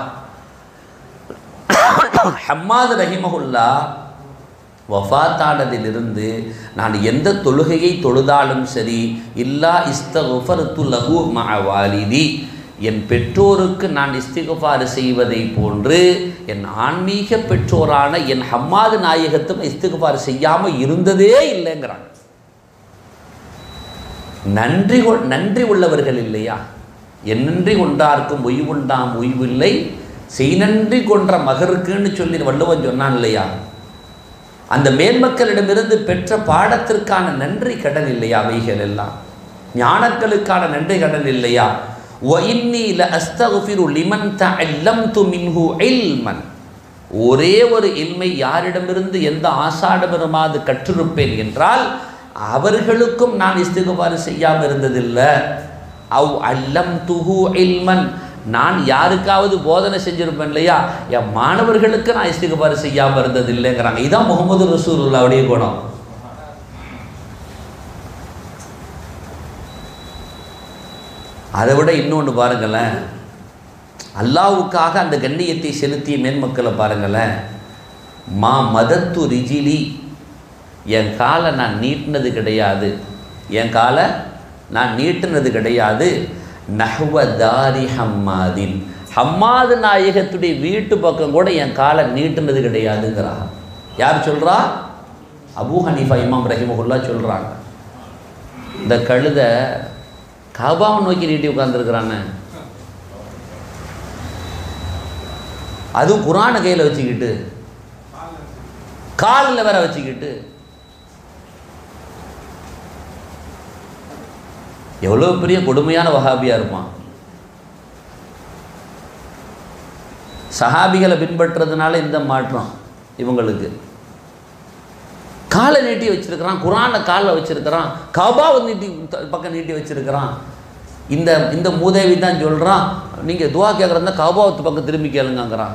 ஹம்மாத் ரஹிமகுல்லா வஃபாத்தானதிலிருந்து நான் எந்த தொழுகையை தொழுதாலும் சரி இல்லா இஸ்தகுஃபர்த்து லஹு மஅவாலிதி என் பெற்றோருக்கு நான் இஸ்திகுஃபார் செய்வதை போன்று என் ஆன்மீக பெற்றோரான என் ஹம்மாது நாயகத்தும் இஸ்திகுஃபார் செய்யாமல் இருந்ததே இல்லைங்கிறாங்க நன்றி கொ- நன்றி உள்ளவர்கள் இல்லையா என்னன்றி கொண்டார்க்கும் உய்வுண்டாம் உய்வில்லை செய்நன்றி கொன்ற மகருக்குன்னு சொல்லி வள்ளுவன் சொன்னான் இல்லையா அந்த மேன்மக்களிடமிருந்து பெற்ற பாடத்திற்கான நன்றி கடன் இல்லையா அவைகள் எல்லாம் ஞானங்களுக்கான நன்றி கடன் இல்லையா وَإِنِّي لَأَسْتَغْفِرُ لِمَنْ تَعَلَّمْتُ مِنْهُ عِلْمًا ஒரே ஒரு இல்மை யாரிடமிருந்து எந்த ஆசாடமிருமாது கற்றிருப்பேன் என்றால் அவர்களுக்கும் நான் இஸ்திகுபாறு செய்யாமல் இருந்ததில்லை அவ் அல்லம் துஹு இல்மன் நான் யாருக்காவது போதனை செஞ்சிருப்பேன் இல்லையா என் மாணவர்களுக்கு நான் இஸ்திகுபாறு செய்யாமல் இருந்ததில்லைங்கிறாங்க இதான் முகமது ரசூலுல்லாவுடைய குணம் அதை விட இன்னொன்று பாருங்களேன் அல்லாவுக்காக அந்த கண்ணியத்தை செலுத்திய மேன்மக்களை பாருங்களேன் மா மதத்து ரிஜிலி என் காலை நான் நீட்டினது கிடையாது என் காலை நான் நீட்டினது கிடையாது நஹ்வதாரி ஹம்மாதின் ஹம்மாது நாயகத்துடைய வீட்டு பக்கம் கூட என் காலை நீட்டினது கிடையாதுங்கிறா யார் சொல்கிறா அபூ ஹனீஃபா இமாம் ரஹிமகுல்லா சொல்கிறாங்க இந்த கழுதை காபாவை நோக்கி நீட்டி உட்காந்துருக்குறானே அதுவும் குரானை கையில் வச்சுக்கிட்டு காலில் வேற வச்சுக்கிட்டு எவ்வளோ பெரிய கொடுமையான வஹாபியாக இருப்பான் சஹாபிகளை பின்பற்றுறதுனால இந்த மாற்றம் இவங்களுக்கு காலை நீட்டி வச்சிருக்கிறான் குரானை காலில் வச்சிருக்கிறான் கபாவை நீட்டி த- பக்கம் நீட்டி வச்சிருக்கிறான் இந்த இந்த மூதேவி தான் சொல்கிறான் நீங்கள் துவா கேட்குறதா கபாவத்து பக்கம் திரும்பி கேளுங்கங்கிறான்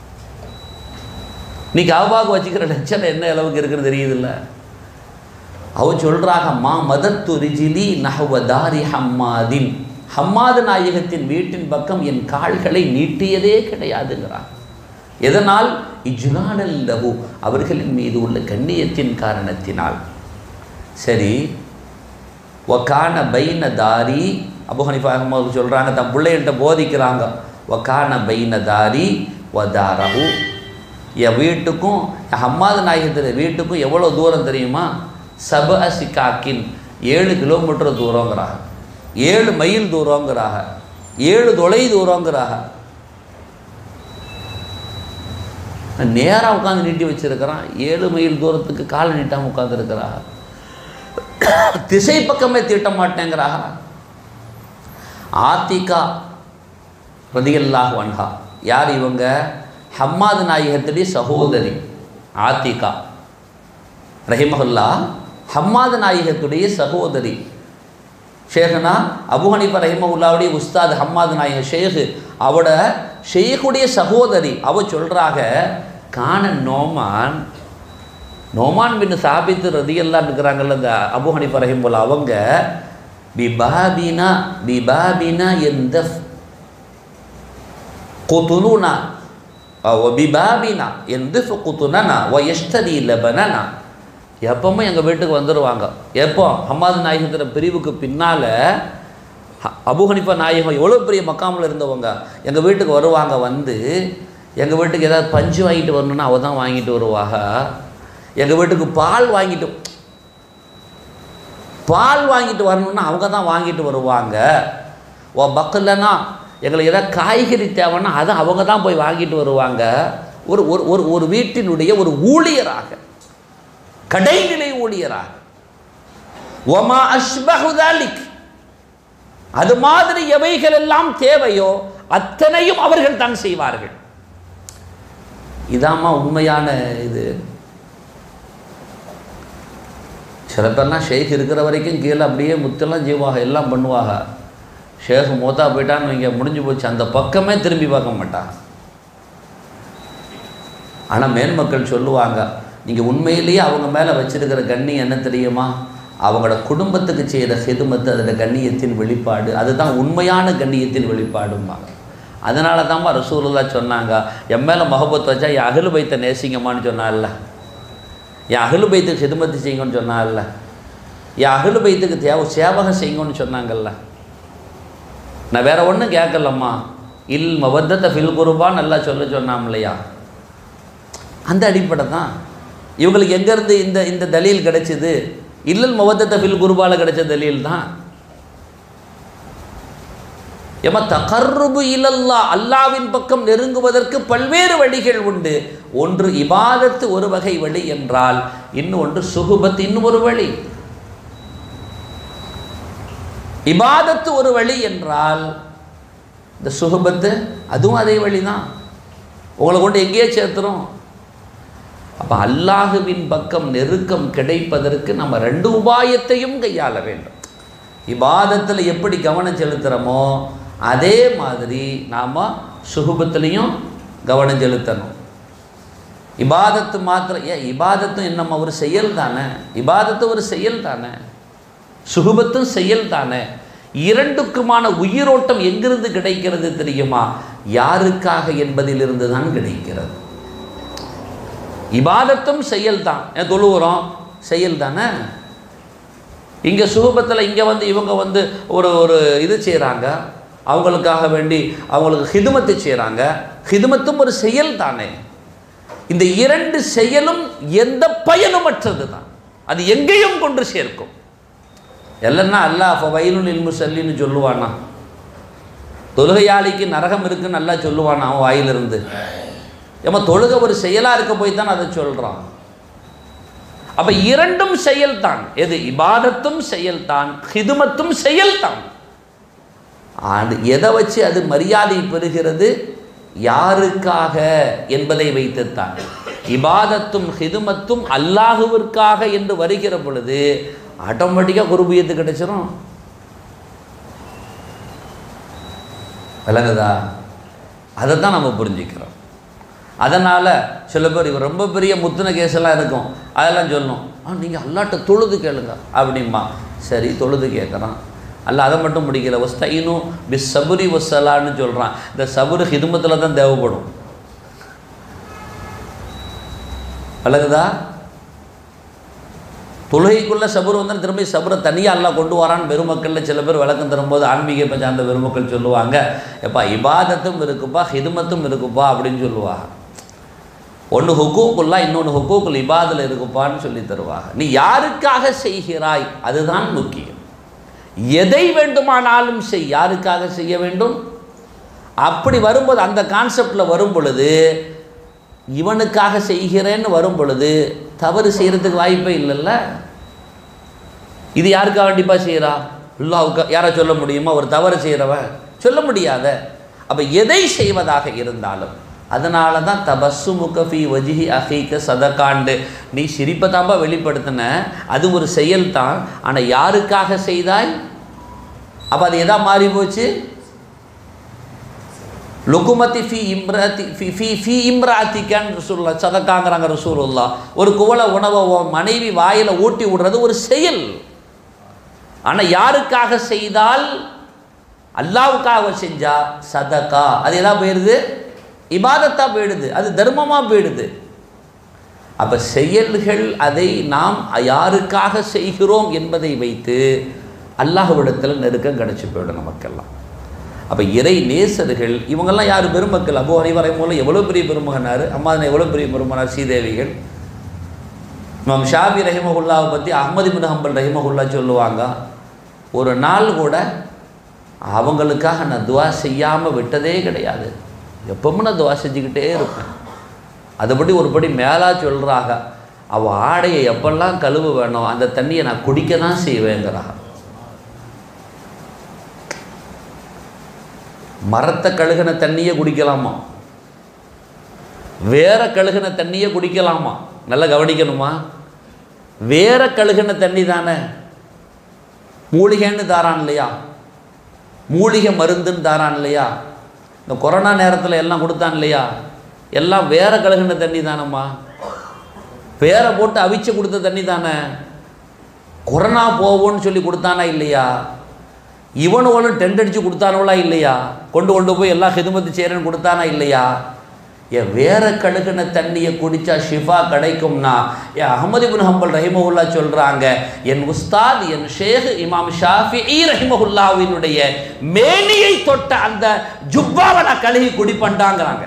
நீ கபாவுக்கு வச்சுக்கிற லட்சணம் என்ன அளவுக்கு இருக்குன்னு தெரியுதுல்ல அவ சொல்றாங்க மா மதத்து ரிஜிலி நஹவதாரி ஹம்மாதின் ஹம்மாது நாயகத்தின் வீட்டின் பக்கம் என் கால்களை நீட்டியதே கிடையாதுங்கிறான் எதனால் இஜ்லானல் லஹு அவர்களின் மீது உள்ள கண்ணியத்தின் காரணத்தினால் சரி ஒக்கான பைன தாரி அபு ஹனிஃபா அஹ்மது சொல்கிறாங்க தன் பிள்ளைகிட்ட போதிக்கிறாங்க ஒக்கான பைன தாரி வதாரஹு என் வீட்டுக்கும் என் ஹம்மாது நாயகத்தில் வீட்டுக்கும் எவ்வளோ தூரம் தெரியுமா சப சிக்காக்கின் ஏழு கிலோமீட்டர் தூரங்கிறாங்க ஏழு மைல் தூரங்கிறாங்க ஏழு தொலை தூரங்கிறாங்க நேராக உட்காந்து நீட்டி வச்சிருக்கிறான் ஏழு மைல் தூரத்துக்கு காலை நீட்டாமல் உட்காந்துருக்கிறா திசை பக்கமே தீட்ட மாட்டேங்கிறாக ஆத்திகா ரதியல்லாஹ் வன்ஹா யார் இவங்க ஹம்மாது நாயகத்துடைய சகோதரி ஆத்திகா ரஹிமஹுல்லா ஹம்மாது நாயகத்துடைய சகோதரி ஷேഖனா அபு ஹனீஃபா ரஹிமஹுல்லாவுடைய உஸ்தாத் ஹம்மாது நாயக ஷேഖ് அவட ஷேഖுடைய சகோதரி அவ சொல்றாக காண நோமான் நோமான் பின் சாபித்து ரதியெல்லாம் இருக்கிறாங்கல்ல இந்த அபு ஹனீஃபா ரஹிமுல்லா அவங்க பிபாபினா பிபாபினா எந்த குத்துலுனா பிபாபினா எந்த குத்துனா ஒயஸ்தரி லபனனா எப்பவுமே எங்கள் வீட்டுக்கு வந்துடுவாங்க எப்போ ஹம்மாது நாயகத்தின பிரிவுக்கு பின்னால் அபு ஹனிஃபா நாயகம் எவ்வளோ பெரிய மக்காமில் இருந்தவங்க எங்கள் வீட்டுக்கு வருவாங்க வந்து எங்கள் வீட்டுக்கு ஏதாவது பஞ்சு வாங்கிட்டு வரணுன்னா அவள் தான் வாங்கிட்டு வருவாங்க எங்கள் வீட்டுக்கு பால் வாங்கிட்டு பால் வாங்கிட்டு வரணுன்னா அவங்க தான் வாங்கிட்டு வருவாங்க ஓ பக்கல்லனா எங்களுக்கு ஏதாவது காய்கறி தேவைன்னா அதை அவங்க தான் போய் வாங்கிட்டு வருவாங்க ஒரு ஒரு ஒரு ஒரு வீட்டினுடைய ஒரு ஊழியராக கடைநிலை ஊழியராக ஒமா அஷ்பகுதாலிக் அது மாதிரி எவைகள் எல்லாம் தேவையோ அத்தனையும் அவர்கள் தான் செய்வார்கள் இதாம்மா உண்மையான இது சில பேர்லாம் ஷேக் இருக்கிற வரைக்கும் கீழே அப்படியே முத்தெல்லாம் செய்வாங்க எல்லாம் பண்ணுவாங்க ஷேக் மூத்தா போயிட்டான்னு இங்கே முடிஞ்சு போச்சு அந்த பக்கமே திரும்பி பார்க்க மாட்டாங்க ஆனால் மேன்மக்கள் சொல்லுவாங்க நீங்கள் உண்மையிலேயே அவங்க மேலே வச்சிருக்கிற கண்ணி என்ன தெரியுமா அவங்களோட குடும்பத்துக்கு செய்கிற ஹிதுமத்து அதில் கண்ணியத்தின் வெளிப்பாடு அதுதான் உண்மையான கண்ணியத்தின் வெளிப்பாடும்பாங்க அதனால தான்ப்பா ரசூலுல்லா சொன்னாங்க என் மேலே முகப்பத்து வச்சா என் அகலு பைத்தை நேசிங்கம்மான்னு சொன்னால என் அகலு பைத்துக்கு ஹிதுமத்து செய்யுங்கன்னு சொன்னால என் அகலு பைத்துக்கு தேவை சேவகம் செய்யுங்கன்னு சொன்னாங்கல்ல நான் வேற ஒன்றும் கேட்கலம்மா இல் மபத்தத்தை ஃபில் குருபா நல்லா சொல்ல சொன்னாம் இல்லையா அந்த அடிப்படை தான் இவங்களுக்கு எங்கேருந்து இந்த இந்த தலீல் கிடைச்சிது இல்லல் மவத்தத்தை ஃபில் குருபால கிடைச்ச தலீல் தான் எம தகர்ருபு இலல்லா அல்லாவின் பக்கம் நெருங்குவதற்கு பல்வேறு வழிகள் உண்டு ஒன்று இபாதத்து ஒரு வகை வழி என்றால் இன்னொன்று சுகுபத் இன்னும் ஒரு வழி இபாதத்து ஒரு வழி என்றால் இந்த சுகுபத்து அதுவும் அதே வழி தான் உங்களை கொண்டு எங்கேயே சேர்த்துரும் அப்போ அல்லாஹுவின் பக்கம் நெருக்கம் கிடைப்பதற்கு நம்ம ரெண்டு உபாயத்தையும் கையாள வேண்டும் இபாதத்தில் எப்படி கவனம் செலுத்துகிறோமோ அதே மாதிரி நாம் சுகுபத்துலேயும் கவனம் செலுத்தணும் இபாதத்து மாத்திரம் ஏன் இபாதத்தும் என்னம்மா ஒரு செயல் தானே இபாதத்து ஒரு செயல் தானே சுகுபத்தும் செயல் தானே இரண்டுக்குமான உயிரோட்டம் எங்கிருந்து கிடைக்கிறது தெரியுமா யாருக்காக என்பதிலிருந்து தான் கிடைக்கிறது இபாதத்தும் செயல் தான் ஏன் தொழுவுறோம் செயல் தானே இங்கே சுகபத்தில் இங்கே வந்து இவங்க வந்து ஒரு ஒரு இது செய்கிறாங்க அவங்களுக்காக வேண்டி அவங்களுக்கு ஹிதுமத்து செய்கிறாங்க ஹிதுமத்தும் ஒரு செயல் தானே இந்த இரண்டு செயலும் எந்த பயனுமற்றது தான் அது எங்கேயும் கொண்டு சேர்க்கும் இல்லைன்னா அல்லாஹ் இப்போ வயலுல் இல்மு சல்லின்னு சொல்லுவானா தொழுகையாளிக்கு நரகம் இருக்குன்னு நல்லா சொல்லுவானா அவன் வாயிலிருந்து ஏமா தொழுகை ஒரு செயலாக இருக்க போய் தான் அதை சொல்கிறான் அப்போ இரண்டும் செயல்தான் எது இபாதத்தும் செயல்தான் ஹிதுமத்தும் செயல்தான் அது எதை வச்சு அது மரியாதை பெறுகிறது யாருக்காக என்பதை வைத்துத்தான் இபாதத்தும் ஹிதுமத்தும் அல்லாஹுவிற்காக என்று வருகிற பொழுது ஆட்டோமேட்டிக்காக குருபியத்து கிடைச்சிரும் விளங்குதா அதை தான் நம்ம புரிஞ்சுக்கிறோம் அதனால் சில பேர் இவர் ரொம்ப பெரிய முத்துன கேஸெல்லாம் இருக்கும் அதெல்லாம் சொல்லணும் ஆ நீங்கள் அல்லாட்ட தொழுது கேளுங்க அப்படிம்மா சரி தொழுது கேட்குறான் அல்ல அதை மட்டும் முடிக்கல ஒஸ்தைனும் பிஸ் சபுரி ஒசலான்னு சொல்கிறான் இந்த சபுரு ஹிதுமத்தில் தான் தேவைப்படும் விளங்குதா தொழுகைக்குள்ளே சபுர் வந்து திரும்பி சபுரை தனியாக எல்லாம் கொண்டு வரான்னு பெருமக்களில் சில பேர் விளக்கம் தரும்போது ஆன்மீக சார்ந்த பெருமக்கள் சொல்லுவாங்க எப்பா இபாதத்தும் இருக்குப்பா ஹிதுமத்தும் இருக்குப்பா அப்படின்னு சொல்லுவாங்க ஒன்று ஹுக்கூக்குல்லா இன்னொன்று ஹுக்கூக்குல் இபாதில் இருக்குப்பான்னு சொல்லி தருவாங்க நீ யாருக்காக செய்கிறாய் அதுதான் முக்கியம் எதை வேண்டுமானாலும் செய் யாருக்காக செய்ய வேண்டும் அப்படி வரும்போது அந்த கான்செப்டில் வரும் பொழுது இவனுக்காக செய்கிறேன்னு வரும் பொழுது தவறு செய்கிறதுக்கு வாய்ப்பே இல்லைல்ல இது யாருக்கா கண்டிப்பாக செய்கிறா அல்லாவுக்கா யாரை சொல்ல முடியுமா ஒரு தவறு செய்கிறவன் சொல்ல முடியாத அப்போ எதை செய்வதாக இருந்தாலும் அதனால தான் தபஸ்ஸு முகஃபி வஜிஹி அஹீக்க சதகாண்டு நீ சிரிப்பை தாம்பா வெளிப்படுத்தின அது ஒரு செயல் தான் ஆனால் யாருக்காக செய்தாய் அப்போ அது எதா மாறி போச்சு லுகுமதி ஃபி இம்ராத்தி ஃபி ஃபி ஃபி இம்ராத்திக்கான்னு ரசூல்லா சதக்காங்கிறாங்க ரசூலுல்லா ஒரு குவளை உணவை உன் மனைவி வாயில் ஊட்டி விடுறது ஒரு செயல் ஆனால் யாருக்காக செய்தால் அல்லாவுக்காக செஞ்சா சதக்கா அது எதா போயிடுது இபாதத்தா போயிடுது அது தர்மமாக போயிடுது அப்போ செயல்கள் அதை நாம் யாருக்காக செய்கிறோம் என்பதை வைத்து அல்லாஹ்விடத்தில் நெருக்கம் கிடச்சி போயிடும் நமக்கெல்லாம் அப்போ இறை நேசர்கள் இவங்கெல்லாம் யார் பெருமக்கள் அபு அனைவரை மூலம் எவ்வளோ பெரிய பெருமகனார் அம்மாதனை எவ்வளோ பெரிய பெருமகனார் ஸ்ரீதேவிகள் இமாம் ஷாபி ரஹிமகுல்லாவை பற்றி அஹ்மது பின் ஹம்பல் ரஹிமகுல்லா சொல்லுவாங்க ஒரு நாள் கூட அவங்களுக்காக நான் துவா செய்யாமல் விட்டதே கிடையாது எப்பவும் நான் துவா செஞ்சுக்கிட்டே இருப்பேன் அதுபடி ஒருபடி மேலாக சொல்கிறாங்க அவள் ஆடையை எப்பெல்லாம் கழுவு வேணும் அந்த தண்ணியை நான் குடிக்க தான் செய்வேங்கிறாங்க மரத்தை கழுகின தண்ணியை குடிக்கலாமா வேற கழுகின தண்ணியை குடிக்கலாமா நல்லா கவனிக்கணுமா வேற கழுகின தண்ணி தானே மூலிகைன்னு தாரான் இல்லையா மூலிகை மருந்துன்னு தாரான் இல்லையா இந்த கொரோனா நேரத்தில் எல்லாம் கொடுத்தான் இல்லையா எல்லாம் வேற கழுகின தண்ணி தானம்மா வேற போட்டு அவிச்சு கொடுத்த தண்ணி தானே கொரோனா போவோன்னு சொல்லி கொடுத்தானா இல்லையா இவனுவளும் டென்ட் அடித்து கொடுத்தானவளா இல்லையா கொண்டு கொண்டு போய் எல்லாம் ஹிதுமத்து செய்கிறேன்னு கொடுத்தானா இல்லையா ஏன் வேற கழுகுன தண்ணியை குடித்தா ஷிஃபா கிடைக்கும்னா என் அகமது பின் ஹம்பல் ரஹிமஹுல்லா சொல்கிறாங்க என் உஸ்தாத் என் ஷேக் இமாம் ஷாஃபி ரஹிமஹுல்லாவினுடைய மேனியை தொட்ட அந்த ஜுப்பாவை நான் கழுகி குடிப்பண்டாங்கிறாங்க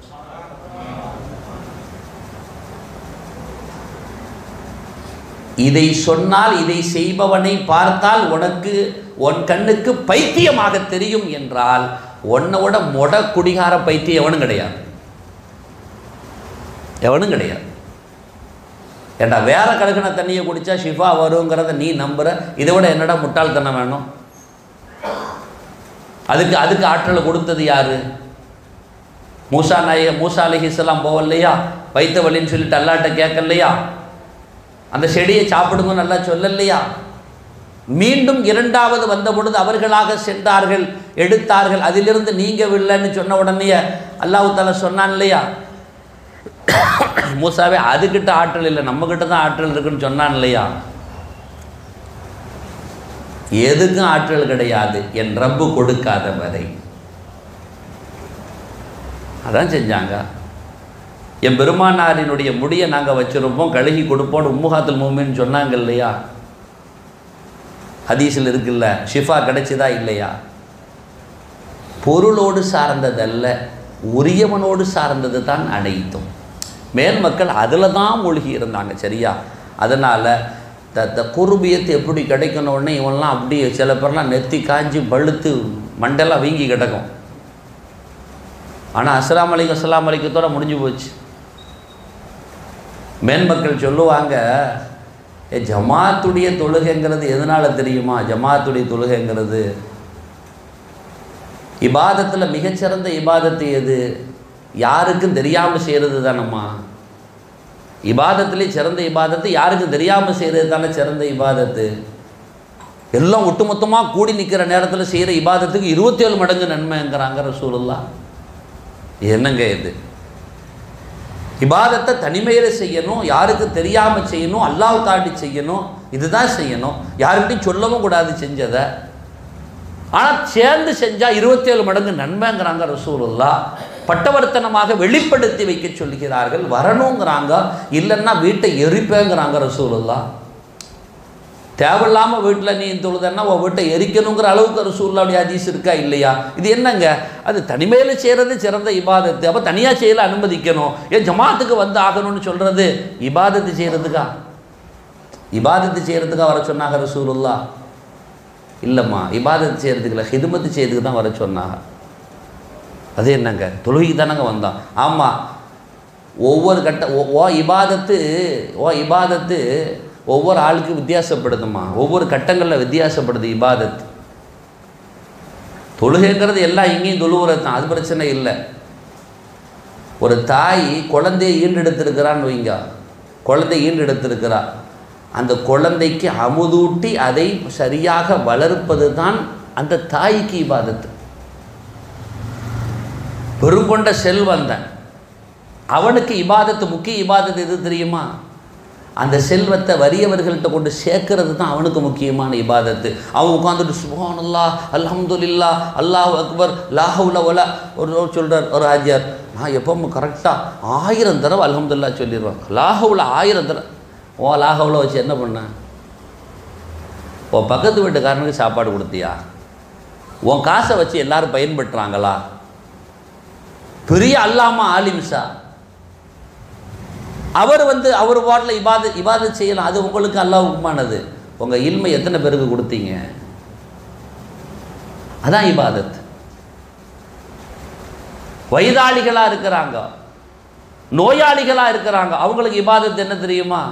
இதை சொன்னால் இதை செய்பவனை பார்த்தால் உனக்கு உன் கண்ணுக்கு பைத்தியமாக தெரியும் என்றால் உன்னை மொட குடிகார பைத்தியம் எவனும் கிடையாது எவனும் கிடையாது ஏண்டா வேற கழுகுன தண்ணியை குடித்தா ஷிஃபா வருங்கிறத நீ நம்புற இதை விட என்னடா முட்டாள்தனம் வேணும் அதுக்கு அதுக்கு ஆற்றலை கொடுத்தது யாரு மூசா நாய மூசா அலிஹிஸ்லாம் போவல்லையா வைத்த வழின்னு சொல்லிட்டு அல்லாட்ட கேட்கலையா அந்த செடியை சாப்பிடுங்க நல்லா சொல்லலையா மீண்டும் இரண்டாவது வந்த பொழுது அவர்களாக சென்றார்கள் எடுத்தார்கள் அதிலிருந்து நீங்கவில்லைன்னு சொன்ன உடனே அல்லாஹு தாலா சொன்னான் இல்லையா மூசாவே அதுக்கிட்ட ஆற்றல் இல்லை நம்மக்கிட்ட தான் ஆற்றல் இருக்குன்னு சொன்னான் இல்லையா எதுக்கும் ஆற்றல் கிடையாது என் ரப்பு கொடுக்காத வரை அதான் செஞ்சாங்க என் பெருமானாரினுடைய முடியை நாங்கள் வச்சுருப்போம் கழுகி கொடுப்போம் உம்முகாத்துல் மூமின்னு சொன்னாங்க இல்லையா ஹதீஸில் இருக்குல்ல ஷிஃபா கிடைச்சதா இல்லையா பொருளோடு சார்ந்ததல்ல உரியவனோடு சார்ந்தது தான் அனைத்தும் மேல் மக்கள் அதில் தான் மூழ்கி இருந்தாங்க சரியா அதனால் த த குருபியத்து எப்படி கிடைக்கணுன்னே இவன்லாம் அப்படியே சில பேர்லாம் நெத்தி காஞ்சி பழுத்து மண்டெல்லாம் வீங்கி கிடக்கும் ஆனால் அஸ்லாம் அலைக்கும் அஸ்லாம் அலைக்கத்தோட முடிஞ்சு போச்சு மேன்மக்கள் சொல்லுவாங்க ஏ ஜமாத்துடைய தொழுகைங்கிறது எதனால் தெரியுமா ஜமாத்துடைய தொழுகைங்கிறது இபாதத்தில் மிகச்சிறந்த இபாதத்து எது யாருக்கும் தெரியாமல் செய்கிறது தானம்மா இபாதத்திலே சிறந்த இபாதத்து யாருக்கும் தெரியாமல் செய்கிறது தானே சிறந்த இபாதத்து எல்லாம் ஒட்டுமொத்தமாக கூடி நிற்கிற நேரத்தில் செய்கிற இபாதத்துக்கு இருபத்தேழு மடங்கு நன்மைங்கிறாங்க ரசூலுல்லா என்னங்க இது இபாதத்தை தனிமையில் செய்யணும் யாருக்கு தெரியாமல் செய்யணும் அல்லாஹ் காட்டி செய்யணும் இதுதான் செய்யணும் யாருக்கிட்டையும் சொல்லவும் கூடாது செஞ்சதை ஆனால் சேர்ந்து செஞ்சால் இருபத்தேழு மடங்கு நன்மைங்கிறாங்க ரசூலுல்லா பட்டவர்த்தனமாக வெளிப்படுத்தி வைக்க சொல்கிறார்கள் வரணுங்கிறாங்க இல்லைன்னா வீட்டை எரிப்பேங்கிறாங்க ரசூலுல்லா தேவையில்லாமல் வீட்டில் நீ தொழுதன்னா உன் வீட்டை எரிக்கணுங்கிற அளவுக்கு ரசூல்லாவுடைய ஹதீஸ் இருக்கா இல்லையா இது என்னங்க அது தனிமையில் செய்கிறது சிறந்த இபாதத்து அப்போ தனியாக செய்யல அனுமதிக்கணும் ஏன் ஜமாத்துக்கு வந்து ஆகணும்னு சொல்கிறது இபாதத்து செய்கிறதுக்கா இபாதத்து செய்கிறதுக்கா வர சொன்னாங்க ரசூலுல்லா இல்லைம்மா இபாதத்து செய்கிறதுக்கு இல்லை ஹிதுமத்து செய்யறதுக்கு தான் வர சொன்னாங்க அது என்னங்க தொழுகைக்கு தானங்க வந்தான் ஆமாம் ஒவ்வொரு கட்ட ஓ- ஓ இபாதத்து ஓ இபாதத்து ஒவ்வொரு ஆளுக்கும் வித்தியாசப்படுதுமா ஒவ்வொரு கட்டங்களில் வித்தியாசப்படுது இபாதத் தொழுகைங்கிறது எல்லாம் இங்கேயும் தொழுவுறது தான் அது பிரச்சனை இல்லை ஒரு தாய் குழந்தையை ஈண்டெடுத்திருக்கிறான்னு வைங்க குழந்தை ஈண்டெடுத்திருக்கிறா அந்த குழந்தைக்கு அமுதூட்டி அதை சரியாக வளர்ப்பது தான் அந்த தாய்க்கு இபாதத்து பெருங்கொண்ட செல்வந்தன் அவனுக்கு இபாதத்து முக்கிய இபாதத்து எது தெரியுமா அந்த செல்வத்தை வறியவர்கள்ட்ட கொண்டு சேர்க்கறது தான் அவனுக்கு முக்கியமான இபாதத்து அவன் உட்காந்துட்டு சுபானல்லா அல்ஹம்துலில்லா அல்லாஹ் அக்பர் லாஹவுல ஒல ஒரு ஒரு சொல்கிறார் ஒரு ஆஜியார் நான் எப்பவும் கரெக்டாக ஆயிரம் தடவை அல்ஹம்துல்லா சொல்லிடுவேன் லாஹவுல ஆயிரம் தடவை ஓ லாஹவுல வச்சு என்ன பண்ண உன் பக்கத்து வீட்டுக்காரனுக்கு சாப்பாடு கொடுத்தியா உன் காசை வச்சு எல்லாரும் பயன்படுறாங்களா பெரிய அல்லாமா ஆலிம்ஷா அவர் வந்து அவர் வாட்டில் இபாத இபாத செய்யலாம் அது உங்களுக்கு அல்லாவுக்குமானது உங்கள் இல்மை எத்தனை பேருக்கு கொடுத்தீங்க அதான் இபாதத் வயதாளிகளாக இருக்கிறாங்க நோயாளிகளாக இருக்கிறாங்க அவங்களுக்கு இபாதத் என்ன தெரியுமா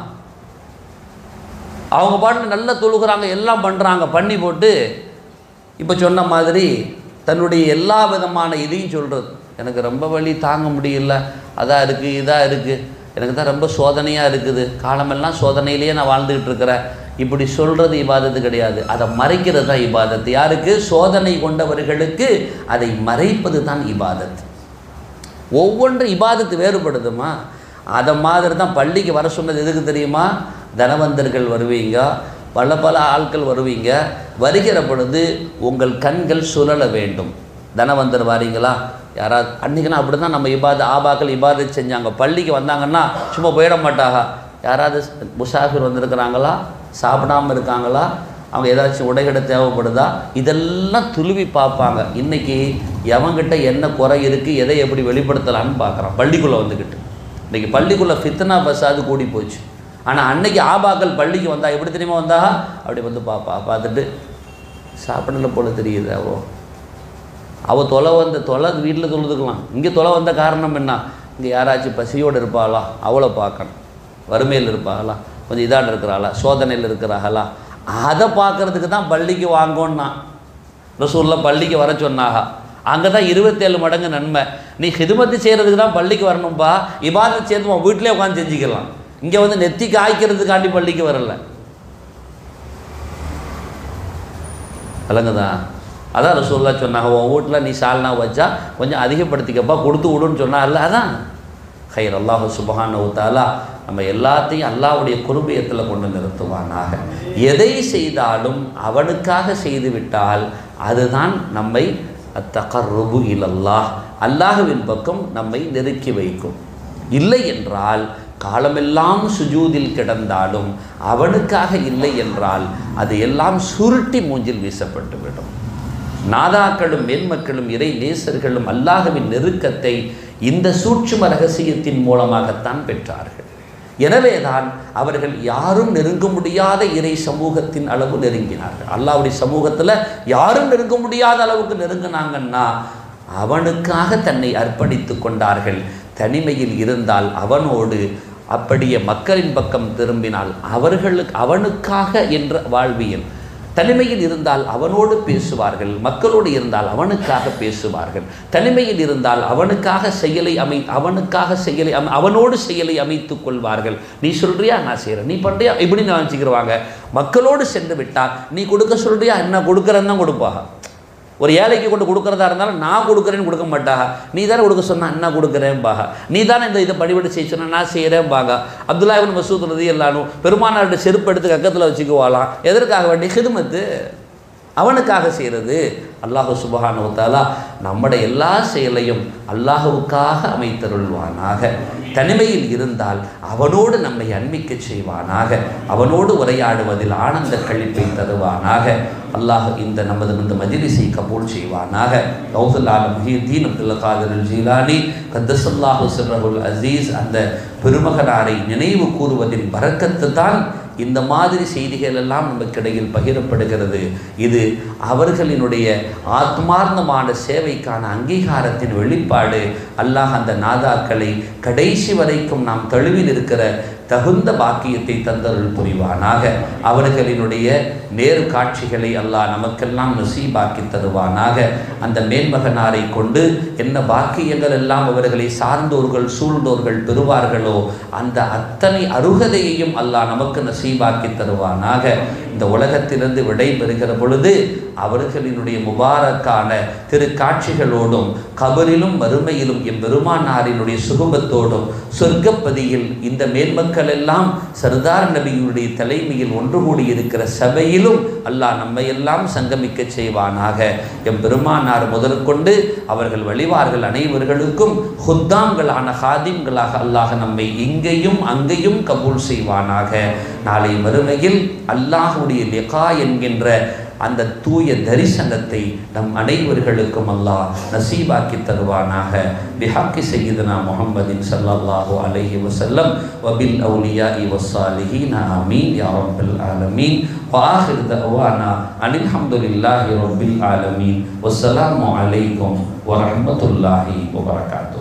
அவங்க பாட்டு நல்லா தொழுகிறாங்க எல்லாம் பண்ணுறாங்க பண்ணி போட்டு இப்போ சொன்ன மாதிரி தன்னுடைய எல்லா விதமான இதையும் சொல்கிறது எனக்கு ரொம்ப வலி தாங்க முடியல அதாக இருக்குது இதாக இருக்குது எனக்கு தான் ரொம்ப சோதனையாக இருக்குது காலமெல்லாம் சோதனையிலேயே நான் வாழ்ந்துக்கிட்டு இருக்கிறேன் இப்படி சொல்கிறது இபாதத்து கிடையாது அதை மறைக்கிறது தான் இபாதத்து யாருக்கு சோதனை கொண்டவர்களுக்கு அதை மறைப்பது தான் இபாதத் ஒவ்வொன்று இபாதத்து வேறுபடுதுமா அதை மாதிரி தான் பள்ளிக்கு வர சொன்னது எதுக்கு தெரியுமா தனவந்தர்கள் வருவீங்க பல பல ஆட்கள் வருவீங்க வருகிற பொழுது உங்கள் கண்கள் சுழல வேண்டும் தனவந்தர் வாரீங்களா யாராவது அன்றைக்கினா அப்படி தான் நம்ம இபாத ஆபாக்கள் இபாதை செஞ்சாங்க பள்ளிக்கு வந்தாங்கன்னா சும்மா போயிட மாட்டாங்க யாராவது முசாஃபிர் வந்திருக்கிறாங்களா சாப்பிடாமல் இருக்காங்களா அவங்க ஏதாச்சும் உடைகடை தேவைப்படுதா இதெல்லாம் துருவி பார்ப்பாங்க இன்றைக்கி எவங்கிட்ட என்ன குறை இருக்குது எதை எப்படி வெளிப்படுத்தலான்னு பார்க்குறான் பள்ளிக்குள்ளே வந்துக்கிட்டு இன்றைக்கி பள்ளிக்குள்ளே ஃபித்னா பஸ்ஸாது கூடி போச்சு ஆனால் அன்னைக்கு ஆபாக்கள் பள்ளிக்கு வந்தா எப்படி தெரியுமா வந்தா அப்படி வந்து பாப்பா பார்த்துட்டு சாப்பிடல போல தெரியுது அவோ அவள் தொலை வந்த தொலை வீட்டில் தொழுதுக்கலாம் இங்கே தொலை வந்த காரணம் என்ன இங்கே யாராச்சும் பசியோடு இருப்பாளா அவளை பார்க்கணும் வறுமையில் இருப்பாங்களா கொஞ்சம் இதாண்டு இருக்கிறாளா சோதனையில் இருக்கிறாங்களா அதை பார்க்கறதுக்கு தான் பள்ளிக்கு வாங்கோன்னா ரசூல்ல பள்ளிக்கு வர சொன்னாக அங்கே தான் இருபத்தேழு மடங்கு நன்மை நீ ஹிதுமத்து செய்கிறதுக்கு தான் பள்ளிக்கு வரணும்பா இபாதத் சேர்ந்து உன் வீட்டிலே உட்காந்து செஞ்சுக்கலாம் இங்கே வந்து நெத்தி காய்க்கிறதுக்காண்டி பள்ளிக்கு வரல விளங்குதா அதான் ரசூல்லா சொன்னாங்க உன் வீட்டில் நீ சால்னா வச்சா கொஞ்சம் அதிகப்படுத்திக்கப்பா கொடுத்து விடுன்னு சொன்னார்ல அதான் ஹைர் அல்லாஹு சுபஹான தாலா நம்ம எல்லாத்தையும் அல்லாவுடைய குருபியத்தில் கொண்டு நிறுத்துவானாக எதை செய்தாலும் அவனுக்காக செய்து விட்டால் அதுதான் நம்மை அத்தகர்ருபு இலல்லாஹ் அல்லாஹுவின் பக்கம் நம்மை நெருக்கி வைக்கும் இல்லை என்றால் காலமெல்லாம் சுஜூதில் கிடந்தாலும் அவனுக்காக இல்லை என்றால் அது எல்லாம் சுருட்டி மூஞ்சில் வீசப்பட்டு விடும் நாதாக்களும் மேன்மக்களும் இறை நேசர்களும் அல்லாஹுவின் நெருக்கத்தை இந்த சூட்சும ரகசியத்தின் மூலமாகத்தான் பெற்றார்கள் எனவேதான் அவர்கள் யாரும் நெருங்க முடியாத இறை சமூகத்தின் அளவு நெருங்கினார்கள் அல்லாவுடைய சமூகத்தில் யாரும் நெருங்க முடியாத அளவுக்கு நெருங்கினாங்கன்னா அவனுக்காக தன்னை அர்ப்பணித்து கொண்டார்கள் தனிமையில் இருந்தால் அவனோடு அப்படியே மக்களின் பக்கம் திரும்பினால் அவர்களுக்கு அவனுக்காக என்ற வாழ்வியல் தனிமையில் இருந்தால் அவனோடு பேசுவார்கள் மக்களோடு இருந்தால் அவனுக்காக பேசுவார்கள் தனிமையில் இருந்தால் அவனுக்காக செயலை அமை அவனுக்காக செயலை அமை அவனோடு செயலை அமைத்துக் கொள்வார்கள் நீ சொல்றியா நான் செய்கிறேன் நீ பண்ணுறியா இப்படி நான் வச்சுக்கிடுவாங்க மக்களோடு சென்று விட்டால் நீ கொடுக்க சொல்றியா என்ன கொடுக்குறேன்னு தான் கொடுப்பாங்க ஒரு ஏழைக்கு கொண்டு கொடுக்குறதா இருந்தாலும் நான் கொடுக்குறேன்னு கொடுக்க மாட்டாங்க நீ தானே கொடுக்க சொன்னா என்ன கொடுக்குறேன்பாக நீ தானே இந்த இதை படிபடி செய்ய சொன்னா நான் செய்கிறேன்பாங்க அப்துல்லா இபின் மசூத் ரதி எல்லாரும் பெருமானாருடைய செருப்பு எடுத்து கக்கத்தில் வச்சுக்குவாளாம் எதற்காக வேண்டிய ஹிதுமத்து அவனுக்காக செய்கிறது அல்லாஹு சுபஹானுவத்தாலா நம்முடைய எல்லா செயலையும் அல்லாஹுவுக்காக அமைத்தருள்வானாக தனிமையில் இருந்தால் அவனோடு நம்மை அன்மிக்க செய்வானாக அவனோடு உரையாடுவதில் ஆனந்த கழிப்பை தருவானாக அல்லாஹ் இந்த நமது இந்த மஜிலிசை கபூல் செய்வானாக கௌசல்லால முஹீத்தீன் அப்துல் காதர் ஜீலானி கத்தசல்லாஹு சிர்ரகுல் அசீஸ் அந்த பெருமகனாரை நினைவு கூறுவதின் பறக்கத்து தான் இந்த மாதிரி செய்திகள் எல்லாம் நமக்கிடையில் பகிரப்படுகிறது இது அவர்களினுடைய ஆத்மார்த்தமான சேவைக்கான அங்கீகாரத்தின் வெளிப்பாடு அல்லாஹ் அந்த நாதாக்களை கடைசி வரைக்கும் நாம் தெளிவில் இருக்கிற தகுந்த பாக்கியத்தை தந்தருள் புரிவானாக அவர்களினுடைய நேரு காட்சிகளை அல்லாஹ் நமக்கெல்லாம் நசீபாக்கி தருவானாக அந்த மேன்மகனாரை கொண்டு என்ன பாக்கியங்கள் எல்லாம் அவர்களை சார்ந்தோர்கள் சூழ்ந்தோர்கள் பெறுவார்களோ அந்த அத்தனை அருகதையையும் அல்லாஹ் நமக்கு நசீபாக்கி தருவானாக இந்த உலகத்திலிருந்து விடை பெறுகிற பொழுது அவர்களினுடைய முபாரக்கான திரு காட்சிகளோடும் கபரிலும் மறுமையிலும் எம்பெருமானாரினுடைய சுகுபத்தோடும் சொர்க்கப்பதியில் இந்த மேன்மக்கள் எல்லாம் சர்தார் நபியினுடைய தலைமையில் ஒன்று கூடி இருக்கிற சபையிலும் அல்லாஹ் நம்மை எல்லாம் சங்கமிக்க செய்வானாக எம்பெருமானார் முதற்கொண்டு அவர்கள் வழிவார்கள் அனைவர்களுக்கும் ஹுத்தாம்களான ஹாதிம்களாக அல்லாஹ் நம்மை இங்கேயும் அங்கேயும் கபூல் செய்வானாக நாளை மறுமையில் அல்லாஹுடைய லிகா என்கின்ற அந்த தூய தரிசனத்தை நம் அனைவர்களுக்கும் அல்லாஹ் நசீபாக்கி தருவானாக பிஹாக்கி சையீதனா முஹம்மதின் ஸல்லல்லாஹு அலைஹி வஸல்லம் வபில் அவுலியாஇ வஸ்ஸாலிஹீன் ஆமீன் யா ரப்பல் ஆலமீன் وآخر دعوانا أن الحمد لله رب العالمين والسلام عليكم ورحمة الله وبركاته